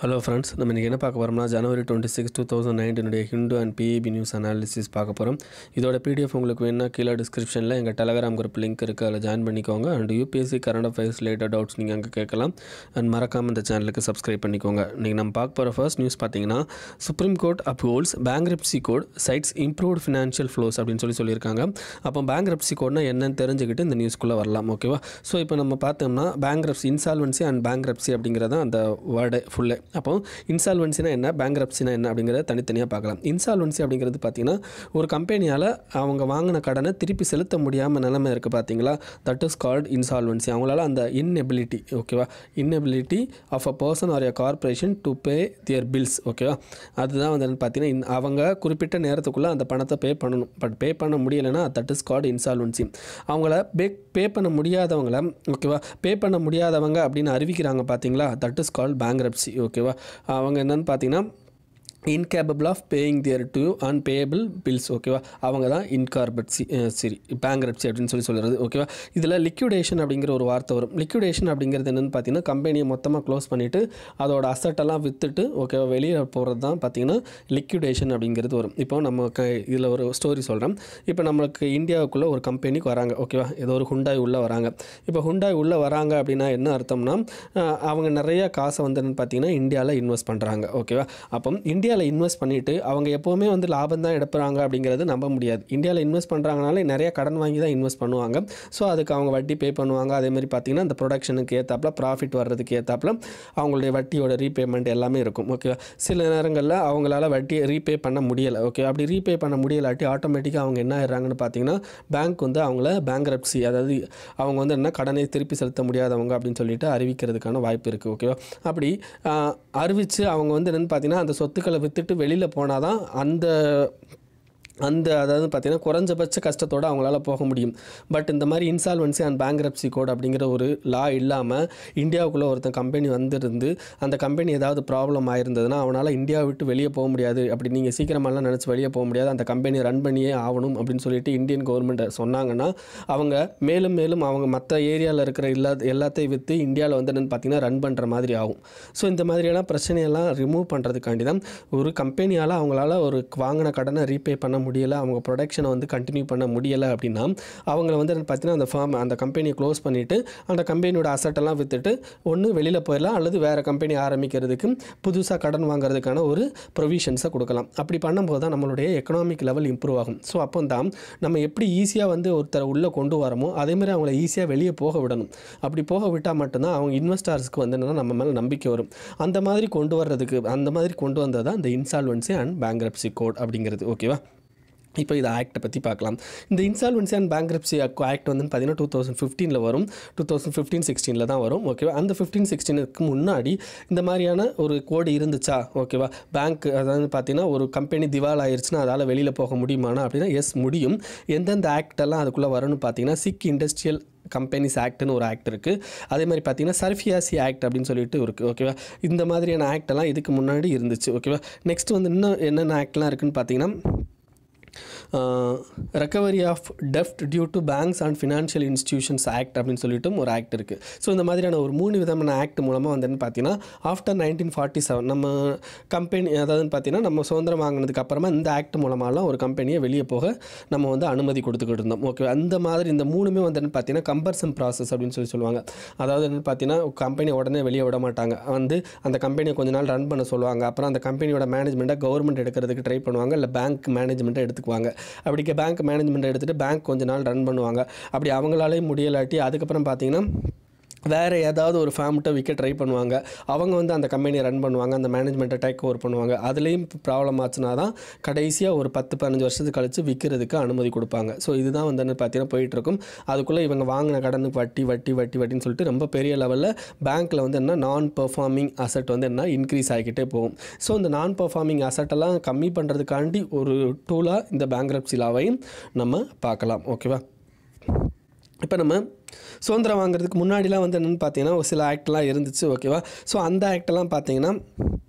hello friends நம்ம இன்றைக்கி என்ன பார்க்க போகிறோம்னா January twenty six two thousand நைன்டீனுடைய Hindu and PIB news analysis பார்க்க போகிறோம் இதோட பிடிஎஃப் உங்களுக்கு வேணும்னா கீழே டிஸ்கிரிப்ஷனில் எங்கள் டெலகிராம் குரூப் லிங்க் இருக்குது அதில் ஜாயின் பண்ணிக்கோங்க and UPSC current affairs related doubts நீங்கள் அங்கே கேட்கலாம் அண்ட் மறக்காமல் இந்த சேனலுக்கு சப்ஸ்கிரைப் பண்ணிக்கோங்க இன்றைக்கி நம்ம பார்க்க போகிற ஃபர்ஸ்ட் நியூஸ் பார்த்தீங்கன்னா supreme court upholds bankruptcy code cites improved financial flows அப்படின்னு சொல்லி சொல்லியிருக்காங்க அப்போ பேங்க்ரப்சி கோட்னா என்னன்னு தெரிஞ்சுக்கிட்டு இந்த நியூஸ்க்குள்ளே வரலாம் ஓகேவா ஸோ இப்போ நம்ம பார்த்தோம்னா பேங்க்ரப்சி இன்சால்வன்சி அண்ட் பேங்க்ரப்சி அப்படிங்கிறத அந்த வேர்டு ஃபுல்லு அப்போ இன்சால்வன்சினா என்ன பேங்க்ரப்சினா என்ன அப்படிங்கிறத தனித்தனியாக பார்க்கலாம் இன்சால்வன்சி அப்படிங்கிறது பார்த்தீங்கன்னா ஒரு கம்பெனியால் அவங்க வாங்கின கடனை திருப்பி செலுத்த முடியாமல் நிலைமை இருக்குது பார்த்தீங்களா தட் இஸ் கால்ட் இன்சால்வன்சி அவங்களால அந்த இன்எபிலிட்டி ஓகேவா inability of a person or a corporation to pay their bills ஓகேவா அதுதான் வந்து பார்த்தீங்கன்னா இன்- அவங்க குறிப்பிட்ட நேரத்துக்குள்ளே அந்த பணத்தை பே பண்ணணும் பட் பே பண்ண முடியலைன்னா தட் இஸ் கால்ட் இன்சால்வன்சி அவங்கள பே பே பண்ண முடியாதவங்கள ஓகேவா பே பண்ண முடியாதவங்க அப்படின்னு அறிவிக்கிறாங்க பார்த்தீங்களா தட் இஸ் கால்ட் பேங்க்ரப்சி ஓகேவா அவங்க என்னன்னு பார்த்தீங்கன்னா incapable of paying their to unpayable bills ஓகேவா அவங்க தான் இன்கார்பட்சி சரி பேங்க்ரப்சி அப்படின்னு சொல்லி சொல்கிறது ஓகேவா இதில் லிக்விடேஷன் அப்படிங்கிற ஒரு வார்த்தை வரும் லிக்விடேஷன் அப்படிங்கிறது என்னென்னு பார்த்தீங்கன்னா கம்பெனியை மொத்தமாக க்ளோஸ் பண்ணிவிட்டு அதோட அசட்டெல்லாம் விற்றுட்டு ஓகேவா வெளியே போகிறது தான் பார்த்தீங்கன்னா லிக்விடேஷன் அப்படிங்கிறது வரும் இப்போ நம்ம க இதில் ஒரு ஸ்டோரி சொல்கிறேன் இப்போ நம்மளுக்கு இந்தியாவுக்குள்ளே ஒரு கம்பெனிக்கு வராங்க ஓகேவா ஏதோ ஒரு ஹுண்டாய் உள்ளே வராங்க இப்போ ஹுண்டாய் உள்ளே வராங்க அப்படின்னா என்ன அர்த்தம்னா அஹ், அவங்க நிறைய காசை வந்து என்னன்னு பார்த்தீங்கன்னா இந்தியாவில் இன்வெஸ்ட் பண்ணுறாங்க ஓகேவா அப்போ இந்தியாவில் இன்வெஸ்ட் பண்ணிவிட்டு அவங்க எப்போவுமே வந்து லாபம் தான் எடுப்புறாங்க அப்படிங்கிறது நம்ப முடியாது இந்தியாவில் இன்வெஸ்ட் பண்ணுறாங்கனால நிறைய கடன் வாங்கி தான் இன்வெஸ்ட் பண்ணுவாங்க ஸோ அதுக்கு அவங்க வட்டி பே பண்ணுவாங்க அதே மாதிரி பார்த்தீங்கன்னா அந்த ப்ரொடக்ஷனுக்கு ஏற்றாப்புல ப்ராஃபிட் வர்றதுக்கு ஏற்றாப்புல அவங்களுடைய வட்டியோட ரீபேமெண்ட் எல்லாமே இருக்கும் ஓகேவா சில நேரங்களில் அவங்களால வட்டி ரீபே பண்ண முடியலை ஓகே அப்படி ரீபே பண்ண முடியலாட்டி ஆட்டோமேட்டிக்காக அவங்க என்ன ஆயிடுறாங்கன்னு பார்த்தீங்கன்னா பேங்க் வந்து அவங்கள பேங்க்ரப்சி அதாவது அவங்க வந்து என்ன கடனை திருப்பி செலுத்த முடியாதவங்க அப்படின்னு சொல்லிட்டு அறிவிக்கிறதுக்கான வாய்ப்பு இருக்குது ஓகேவா அப்படி ஆஹ், அறிவிச்சு அவங்க வந்து என்னென்னு பார்த்தீங்கன்னா அந்த சொத்துக்களை விற்றுட்டு வெளியில் போனால் தான் அந்த அந்த அதாவது பார்த்தீங்கன்னா குறைஞ்சபட்ச கஷ்டத்தோடு அவங்களால போக முடியும் பட் இந்த மாதிரி இன்சால்வன்சி அண்ட் பேங்க்ரப்சி கோட் அப்படிங்கிற ஒரு லா இல்லாமல் இந்தியாவுக்குள்ளே ஒருத்தன் கம்பெனி வந்திருந்து அந்த கம்பெனி ஏதாவது ப்ராப்ளம் ஆயிருந்ததுன்னா அவனால் இந்தியாவை விட்டு வெளியே போக முடியாது அப்படி நீங்கள் சீக்கிரமாலாம் நினச்சி வெளியே போக முடியாது அந்த கம்பெனி ரன் பண்ணியே ஆகணும் அப்படின்னு சொல்லிட்டு இந்தியன் கவர்மெண்ட் சொன்னாங்கன்னா அவங்க மேலும் மேலும் அவங்க மற்ற ஏரியாவில் இருக்கிற எல்லா எல்லாத்தையும் விற்று இந்தியாவில் வந்து என்னென்னு பார்த்தீங்கன்னா ரன் பண்ணுற மாதிரி ஆகும் ஸோ இந்த மாதிரியெல்லாம் பிரச்சனையெல்லாம் ரிமூவ் பண்ணுறதுக்காண்டி தான் ஒரு கம்பெனியால் அவங்களால ஒரு வாங்கின கடனை ரீபே பண்ண முடியலை அவங்க ப்ரொடக்ஷனை வந்து கண்டினியூ பண்ண முடியலை அப்படின்னா அவங்கள வந்து என்னன்னு பார்த்தீங்கன்னா அந்த ஃபார்ம் அந்த கம்பெனியை க்ளோஸ் பண்ணிவிட்டு அந்த கம்பெனியோட அசட்டெல்லாம் விற்றுட்டு ஒன்று வெளியில் போயிடலாம் அல்லது வேறு கம்பெனி ஆரம்பிக்கிறதுக்கு புதுசாக கடன் வாங்குறதுக்கான ஒரு ப்ரொவிஷன்ஸை கொடுக்கலாம் அப்படி பண்ணும்போது தான் நம்மளுடைய எக்கனாமிக் லெவல் இம்ப்ரூவ் ஆகும் ஸோ அப்போ தான் நம்ம எப்படி ஈஸியாக வந்து ஒருத்தரை உள்ளே கொண்டு வரமோ அதே மாதிரி அவங்கள ஈஸியாக வெளியே போக விடணும் அப்படி போக விட்டால் மட்டும்தான் அவங்க இன்வெஸ்டர்ஸ்க்கு வந்து என்னன்னா நம்ம மேலே நம்பிக்கை வரும் அந்த மாதிரி கொண்டு வர்றதுக்கு அந்த மாதிரி கொண்டு வந்தது தான் இந்த இன்சால்வன்சி அண்ட் பேங்க்ரப்சி கோட் அப்படிங்கிறது ஓகேவா இப்போ இது ஆக்டை பற்றி பார்க்கலாம் இந்த இன்சால்வன்சி அண்ட் பேங்க்ரப்சி ஆக்ட் வந்து பார்த்தீங்கன்னா டூ தௌசண்ட் ஃபிஃப்டீனில் வரும் டூ தௌசண்ட் ஃபிஃப்டீன் சிக்ஸ்டீனில் தான் வரும் ஓகேவா அந்த ஃபிஃப்டீன் சிக்ஸ்டீனுக்கு முன்னாடி இந்த மாதிரியான ஒரு கோடு இருந்துச்சா ஓகேவா பேங்க் அதாவது பார்த்தீங்கன்னா ஒரு கம்பெனி திவால் ஆயிருச்சுன்னா அதால் வெளியில் போக முடியுமானா அப்படின்னா எஸ் முடியும் எந்தெந்த ஆக்ட் எல்லாம் அதுக்குள்ளே வரும்னு பார்த்தீங்கன்னா சிக் இண்டஸ்ட்ரியல் கம்பெனிஸ் ஆக்ட்னு ஒரு ஆக்ட் இருக்குது அதே மாதிரி பார்த்தீங்கன்னா சர்ஃபியாசி ஆக்ட் அப்படின்னு சொல்லிட்டு இருக்குது ஓகேவா இந்த மாதிரியான ஆக்ட் எல்லாம் இதுக்கு முன்னாடி இருந்துச்சு ஓகேவா நெக்ஸ்ட் வந்து இன்னும் என்னென்ன ஆக்ட்லாம் இருக்குன்னு பார்த்தீங்கன்னா ரெக்கவரி ஆஃப் டெஃப்ட் due to banks and financial institutions act அப்படின்னு சொல்லிட்டும் ஒரு ஆக்ட் இருக்குது ஸோ இந்த மாதிரியான ஒரு மூணு விதமான ஆக்ட் மூலமாக வந்து என்ன பார்த்தீங்கன்னா ஆஃப்டர் நைன்டீன் ஃபார்ட்டி செவன் நம்ம கம்பெனி அதாவது பார்த்தீங்கன்னா நம்ம சுதந்திரம் வாங்கினதுக்கு அப்புறமா இந்த ஆக்ட் மூலமாலாம் ஒரு கம்பெனியை வெளியே போக நம்ம வந்து அனுமதி கொடுத்துக்கிட்டு இருந்தோம் ஓகே அந்த மாதிரி இந்த மூணுமே வந்து என்ன பார்த்தீங்கன்னா கம்பர்சன் ப்ராசஸ் அப்படின்னு சொல்லி சொல்லுவாங்க அதாவது என்ன பார்த்தீங்கன்னா கம்பெனி உடனே வெளியே விட மாட்டாங்க வந்து அந்த கம்பெனியை கொஞ்ச நாள் ரன் பண்ண சொல்லுவாங்க அப்புறம் அந்த கம்பெனியோட மேனேஜ்மெண்ட்டை கவர்மெண்ட் எடுக்கிறதுக்கு ட்ரை பண்ணுவாங்க இல்லை பேங்க் மேனேஜ்மெண்ட்டை எடுத்துக்குவாங்க அப்படி பேங்க் மேனேஜ்மெண்ட்டை எடுத்துகிட்டு பேங்க் கொஞ்ச நாள் ரன் பண்ணுவாங்க அப்படி அவங்களாலே முடியலாட்டி அதுக்கப்புறம் பார்த்தீங்கன்னா வேறு ஏதாவது ஒரு ஃபேம்கிட்ட விற்க ட்ரை பண்ணுவாங்க அவங்க வந்து அந்த கம்பெனியை ரன் பண்ணுவாங்க அந்த மேனேஜ்மெண்ட்டை டேக் ஓவர் பண்ணுவாங்க அதுலேயும் ப்ராப்ளம் ஆச்சுன்னா தான் கடைசியாக ஒரு பத்து பதினஞ்சு வருஷத்துக்கு கழிச்சு விற்கிறதுக்கு அனுமதி கொடுப்பாங்க ஸோ இதுதான் வந்து என்ன பார்த்தீங்கன்னா போயிட்டுருக்கும் அதுக்குள்ளே இவங்க வாங்கின கடனுக்கு வட்டி வட்டி வட்டி வட்டின்னு சொல்லிட்டு ரொம்ப பெரிய லெவலில் பேங்க்கில் வந்து என்ன நான் பெர்ஃபார்மிங் அசட் வந்து என்ன இன்க்ரீஸ் ஆகிக்கிட்டே போகும் ஸோ இந்த நான் பெர்ஃபார்மிங் அசட்டெல்லாம் கம்மி பண்ணுறதுக்காண்டி ஒரு டூலாக இந்த பேங்க்ரப்சி லாவையும் நம்ம பார்க்கலாம் ஓகேவா இப்போ நம்ம சுதந்திரம் வாங்குறதுக்கு முன்னாடிலாம் வந்து என்னென்னு பார்த்தீங்கன்னா ஒரு சில ஆக்ட்லாம் இருந்துச்சு ஓகேவா ஸோ அந்த ஆக்டெல்லாம் பார்த்தீங்கன்னா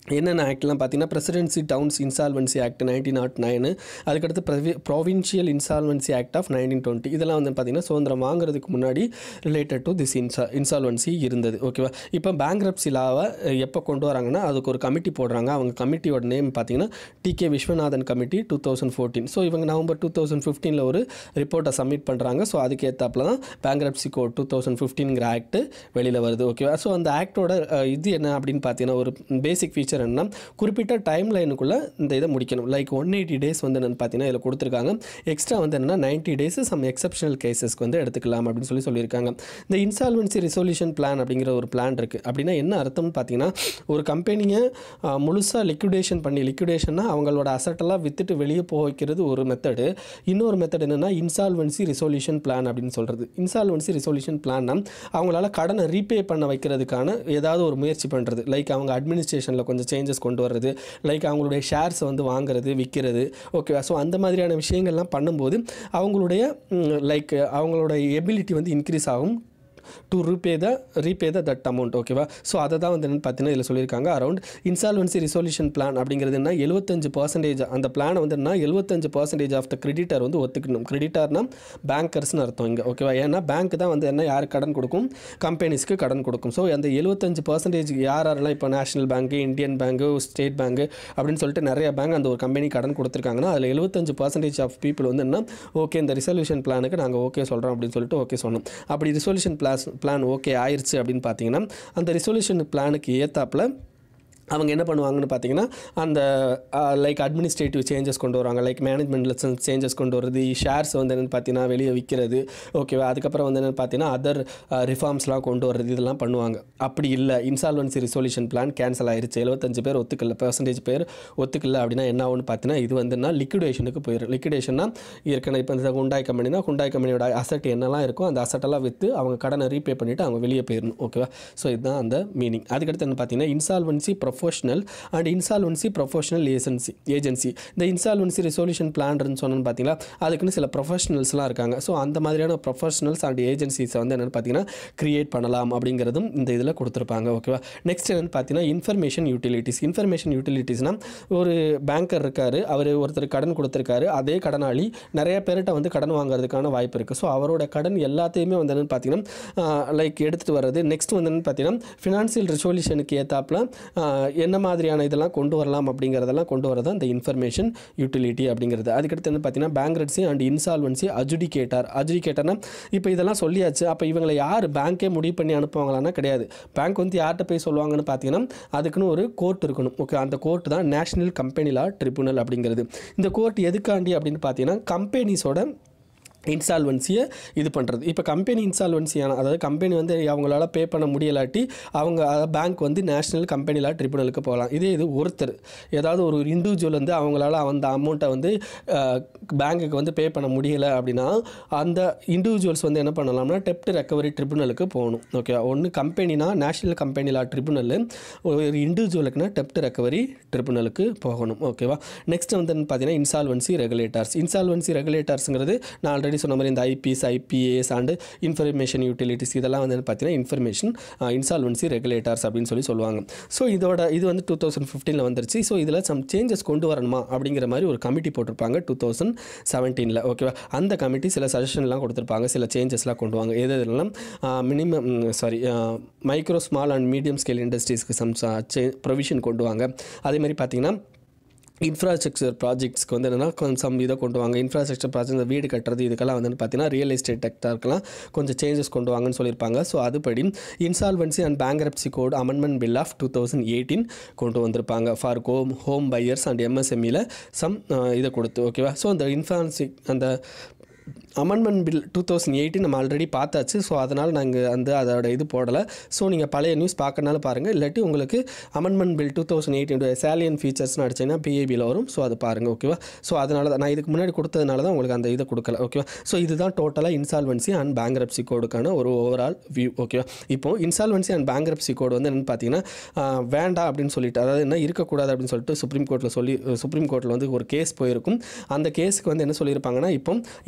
என்னென்ன ஆக்ட்லாம் பார்த்தீங்கன்னா presidency towns insolvency act nineteen naught nine அதுக்கடுத்து ப்ரவி provincial insolvency act of nineteen twenty இதெல்லாம் வந்து பார்த்திங்கன்னா சுதந்திரம் வாங்குறதுக்கு முன்னாடி ரிலேட்டட் டு திஸ் இன்சா இன்சால்வன்சி இருந்தது ஓகேவா இப்போ பேங்க்ரப்சி லாவை எப்போ கொண்டு வராங்கன்னா அதுக்கு ஒரு கமிட்டி போடுறாங்க அவங்க கமிட்டியோட நேம் பார்த்தீங்கன்னா TK Viswanathan committee two thousand fourteen so இவங்க நவம்பர் டூ தௌசண்ட் ஃபிஃப்டீனில் ஒரு ரிப்போர்ட்டை சப்மிட் பண்ணுறாங்க ஸோ அதுக்கு ஏற்றாப்புல தான் பேங்க்ரப்சி கோட் டூ தௌசண்ட் ஃபிஃப்டீன்கிற ஆக்ட் வெளியில் வருது ஓகேவா ஸோ அந்த ஆக்டோட இது என்ன அப்படின்னு பார்த்தீங்கன்னா ஒரு பேசிக் ஃபீச்சர் என்னன்னா குறிப்பிட்ட டைம் லைனுக்குள்ளே இந்த இதை முடிக்கணும் லைக் ஒன் எயிட்டி டேஸ் வந்து என்னென்னு பார்த்தீங்கன்னா இதில் கொடுத்துருக்காங்க எக்ஸ்ட்ரா வந்து என்னென்னா நைன்ட்டி டேஸ் சம் எக்ஸப்ஷனல் கேசஸ்க்கு வந்து எடுத்துக்கலாம் அப்படின்னு சொல்லி சொல்லியிருக்காங்க இந்த இன்சால்வன்சி ரிசொல்யூஷன் பிளான் அப்படிங்கிற ஒரு பிளான் இருக்குது அப்படின்னா என்ன அர்த்தம்னு பார்த்தீங்கன்னா ஒரு கம்பெனியை முழுசாக லிக்விடேஷன் பண்ணி லிக்விடேஷன்னா அவங்களோட அசட்டெல்லாம் விற்றுட்டு வெளியே போக வைக்கிறது ஒரு மெத்தடு இன்னொரு மெத்தட் என்னென்னா இன்சால்வன்சி ரிசொல்யூஷன் பிளான் அப்படின்னு சொல்கிறது இன்சால்வன்சி ரிசொல்யூஷன் பிளான்னா அவங்களால கடனை ரீபே பண்ண வைக்கிறதுக்கான ஏதாவது ஒரு முயற்சி பண்ணுறது லைக் அவங்க அட்மினிஸ்ட்ரேஷனில் கொஞ்சம் சேஞ்சஸ் கொண்டு வர்றது லைக் அவங்களுடைய ஷேர்ஸை வந்து வாங்குறது விற்கிறது ஓகேவா ஸோ அந்த மாதிரியான விஷயங்கள்லாம் பண்ணும்போது அவங்களுடைய லைக் அவங்களோட எபிலிட்டி வந்து இன்க்ரீஸ் ஆகும் to repay the repay the that amount ஓகேவா ஸோ அதை தான் வந்து என்னென்னு பார்த்தீங்கன்னா இதில் சொல்லியிருக்காங்க அரௌண்ட் இன்சால்வன்சி ரிசொல்யூஷன் பிளான் அப்படிங்கிறது என்ன எழுபத்தஞ்சு பர்சன்டேஜ் அந்த பிளானை வந்து என்ன எழுபத்தஞ்சு பர்சன்டேஜ் ஆஃப் த கிரெடிட்டர் வந்து ஒத்துக்கணும் கிரெடிட்டர்னா பேங்கர்ஸ்னு அர்த்தம் இங்கே ஓகேவா ஏன்னா பேங்க் தான் வந்து என்ன யார் கடன் கொடுக்கும் கம்பெனிஸ்க்கு கடன் கொடுக்கும் ஸோ அந்த எழுபத்தஞ்சு பர்சன்டேஜ் யார் யாரெல்லாம் இப்போ நேஷனல் பேங்க்கு இந்தியன் பேங்க்கு ஸ்டேட் பேங்க்கு அப்படின்னு சொல்லிட்டு நிறைய பேங்க் அந்த ஒரு கம்பெனி கடன் கொடுத்துருக்காங்கன்னா அதில் எழுபத்தஞ்சு பர்சன்டேஜ் ஆஃப் பீப்புள் வந்து என்ன ஓகே இந்த ரிசல்யூஷன் பிளானுக்கு நாங்கள் ஓகே சொல்கிறோம் அப்படின்னு சொல்லிட்டு ஓகே சொன்னோம் அப்படி ரிசல்யூஷன் பிளாஸ் பிளான் ஓகே ஆயிடுச்சு அப்படின்னு பார்த்தீங்கன்னா அந்த ரிசல்யூஷன் பிளானுக்கு ஏத்தாப்புல அவங்க என்ன பண்ணுவாங்கன்னு பார்த்தீங்கன்னா அந்த லைக் அட்மினிஸ்ட்ரேட்டிவ் சேஞ்சஸ் கொண்டு வருவாங்க லைக் மேனேஜ்மெண்ட் சேஞ்சஸ் கொண்டு வருது ஷேர்ஸ் வந்து என்னென்னு பார்த்தீங்கன்னா வெளியே விற்கிறது ஓகேவா அதுக்கப்புறம் வந்து என்னென்னு பார்த்தீங்கன்னா அதர் ரிஃபார்ம்ஸ்லாம் கொண்டு வர்றது இதெல்லாம் பண்ணுவாங்க அப்படி இல்லை இன்சால்வன்சி ரிசொல்யூஷன் பிளான் கேன்சல் ஆயிருச்சு எழுபத்தஞ்சு பேர் ஒத்துக்கல பர்சன்டேஜ் பேர் ஒத்துக்கல அப்படின்னா என்ன ஆகும்னு பார்த்தீங்கன்னா இது வந்துன்னா லிக்விடேஷனுக்கு போயிடும் லிக்விடேஷன்னா ஏற்கனவே இப்போ இந்த குண்டாய் கம்பெனினா குண்டாய் கம்பெனியோட அசட் என்னெல்லாம் இருக்கோ அந்த அசட்டெல்லாம் விற்று அவங்க கடனை ரீபே பண்ணிவிட்டு அவங்க வெளியே போயிடணும் ஓகேவா ஸோ இதுதான் அந்த மீனிங் அதுக்கடுத்து என்ன பார்த்தீங்கன்னா insolvency professional and insolvency professional agency agency இந்த இன்சால்வன்சி ரெசொல்யூஷன் பிளான்னு சொன்னோன்னு பார்த்தீங்களா அதுக்குன்னு சில ப்ரொஃபஷனல்ஸ்லாம் இருக்காங்க ஸோ அந்த மாதிரியான ப்ரொஃபஷனல்ஸ் அண்ட் ஏஜென்சிஸை வந்து என்னென்னு பார்த்தீங்கன்னா கிரியேட் பண்ணலாம் அப்படிங்கிறதும் இந்த இதில் கொடுத்துருப்பாங்க ஓகேவா நெக்ஸ்ட் என்னென்னு பார்த்தீங்கன்னா இன்ஃபர்மேஷன் யூட்டிலிட்டிஸ் இன்ஃபர்மேஷன் யூட்டிலிட்டிஸ்னால் ஒரு பேங்கர் இருக்கார் அவர் ஒருத்தர் கடன் கொடுத்துருக்காரு அதே கடனாளி நிறைய பேர்கிட்ட வந்து கடன் வாங்குறதுக்கான வாய்ப்பு இருக்குது ஸோ அவரோட கடன் எல்லாத்தையுமே வந்து என்னென்னு பார்த்தீங்கன்னா லைக் எடுத்துகிட்டு வர்றது நெக்ஸ்ட் வந்து என்னென்னு பார்த்தீங்கன்னா ஃபினான்சியல் ரெசொல்யூஷனுக்கு ஏற்றாப்புல என்ன மாதிரியான இதெல்லாம் கொண்டு வரலாம் அப்படிங்கிறதெல்லாம் கொண்டு வரது அந்த இன்ஃபர்மேஷன் யூட்டிலிட்டி அப்படிங்கிறது அதுக்கடுத்து என்ன பார்த்தீங்கன்னா பேங்க்ரட்ஸி அண்ட் இன்சால்வன்சி அஜுடிகேட்டர் அஜுடிகேட்டர்னா இப்போ இதெல்லாம் சொல்லியாச்சு அப்போ இவங்களை யார் பேங்க்கே முடிவு பண்ணி அனுப்புவாங்களான்னா கிடையாது பேங்க் வந்து யார்கிட்ட போய் சொல்லுவாங்கன்னு பார்த்தீங்கன்னா அதுக்குன்னு ஒரு கோர்ட் இருக்கணும் ஓகே அந்த கோர்ட் தான் நேஷனல் கம்பெனி லா ட்ரிபுனல் அப்படிங்கிறது இந்த கோர்ட் எதுக்காண்டி அப்படின்னு பார்த்தீங்கன்னா கம்பெனிஸோட இன்சால்வன்சியை இது பண்ணுறது இப்போ கம்பெனி இன்சால்வன்சியான அதாவது கம்பெனி வந்து அவங்களால பே பண்ண முடியலாட்டி அவங்க பேங்க் வந்து நேஷனல் கம்பெனியில் ட்ரிபுனலுக்கு போகலாம் இதே இது ஒருத்தர் ஏதாவது ஒரு இண்டிவிஜுவல் வந்து அவங்களால அந்த அமௌண்ட்டை வந்து பேங்க்குக்கு வந்து பே பண்ண முடியலை அப்படின்னா அந்த இண்டிவிஜுவல்ஸ் வந்து என்ன பண்ணலாம்னா டெப்ட் ரெக்கவரி ட்ரிபுனலுக்கு போகணும் ஓகே ஒன்று கம்பெனினா நேஷனல் கம்பெனியில் ட்ரிபுனல் ஒரு இண்டிவிஜுவலுக்குனா டெப்ட் ரெக்கவரி ட்ரிபுனலுக்கு போகணும் ஓகேவா நெக்ஸ்ட் வந்து பார்த்தீங்கன்னா இன்சால்வன்சி ரெகுலேட்டர்ஸ் இன்சால்வன்சி ரெகுலேட்டர்ஸுங்கிறது நான் ஆல்ரெடி சொன்ன மாதிரி இந்த IPs IPs and information utilities இதெல்லாம் வந்து பார்த்தீங்கன்னா இன்ஃபர்மேஷன் இன்சால்வன்சி ரெகுலேட்டர்ஸ் அப்படின்னு சொல்லி சொல்லுவாங்க ஸோ இதோட இது வந்து டூ தௌசண்ட் ஃபிஃப்டீனில் வந்துருச்சு ஸோ இதில் சம் சேஞ்சஸ் கொண்டு வரணுமா அப்படிங்கிற மாதிரி ஒரு கமிட்டி போட்டிருப்பாங்க டூ தௌசண்ட் செவன்டீனில் ஓகேவா அந்த கமிட்டி சில சஜஷன்லாம் கொடுத்துருப்பாங்க சில சேஞ்சஸ்லாம் கொண்டு வாங்க எது எதுலாம் minimum sorry micro small and medium scale இண்டஸ்ட்ரீஸ்க்கு சம் ப்ரொவிஷன் கொண்டு வாங்க அதே மாதிரி பார்த்தீங்கன்னா இன்ஃப்ராஸ்ட்ரக்சர் ப்ராஜெக்ட்ஸ்க்கு வந்து என்னென்னா கொஞ்சம் இதை கொண்டு வாங்க இன்ஃப்ராஸ்ட்ரக்சர் ப்ராஜெக்ட் இந்த வீடு கட்டுறது இதுக்கெல்லாம் வந்து பார்த்தீங்கன்னா ரியல் எஸ்டேட் டெக்டாருக்கெல்லாம் கொஞ்சம் சேஞ்சஸ் கொண்டு வாங்கன்னு சொல்லியிருப்பாங்க ஸோ அதுபடி insolvency and bankruptcy code amendment bill of two thousand eighteen கொண்டு வந்திருப்பாங்க for home home buyers and எம்எஸ்எம்இயில் சம் இதை கொடுத்து ஓகேவா ஸோ அந்த இன்ஃபான்சி அந்த amendment bill two thousand eighteen நம்ம ஆல்ரெடி பார்த்தாச்சு ஸோ அதனால் நாங்கள் அந்த அதோட இது போடலை ஸோ நீங்கள் பழைய நியூஸ் பார்க்கறனால பாருங்கள் இல்லாட்டி உங்களுக்கு amendment bill two thousand eighteen salient ஃபீச்சர்ஸ்னு அடிச்சீங்கன்னா பிஏபியில் வரும் ஸோ அது பாருங்கள் ஓகேவா ஸோ அதனால தான் நான் இதுக்கு முன்னாடி கொடுத்ததுனால தான் உங்களுக்கு அந்த இதை கொடுக்கல ஓகேவா ஸோ இதுதான் டோட்டலாக இன்சால்வன்சி அண்ட் பேங்க்ரப்சி கோடுக்கான ஒரு ஓவரால் வியூ ஓகேவா இப்போ இன்சால்வன்சி அண்ட் பேங்க்ரப்சி கோடு வந்து என்னென்னு பார்த்தீங்கன்னா ஆஹ், வேண்டாம் அப்படின்னு சொல்லிட்டு அதாவது என்ன இருக்கக்கூடாது அப்படின்னு சொல்லிட்டு சுப்ரீம் கோர்ட்டில் சொல்லி சுப்ரீம் கோர்ட்டில் வந்து ஒரு கேஸ் போயிருக்கும் அந்த கேஸுக்கு வந்து என்ன சொல்லியிருப்பாங்கன்னா இப்போ இல்லை அது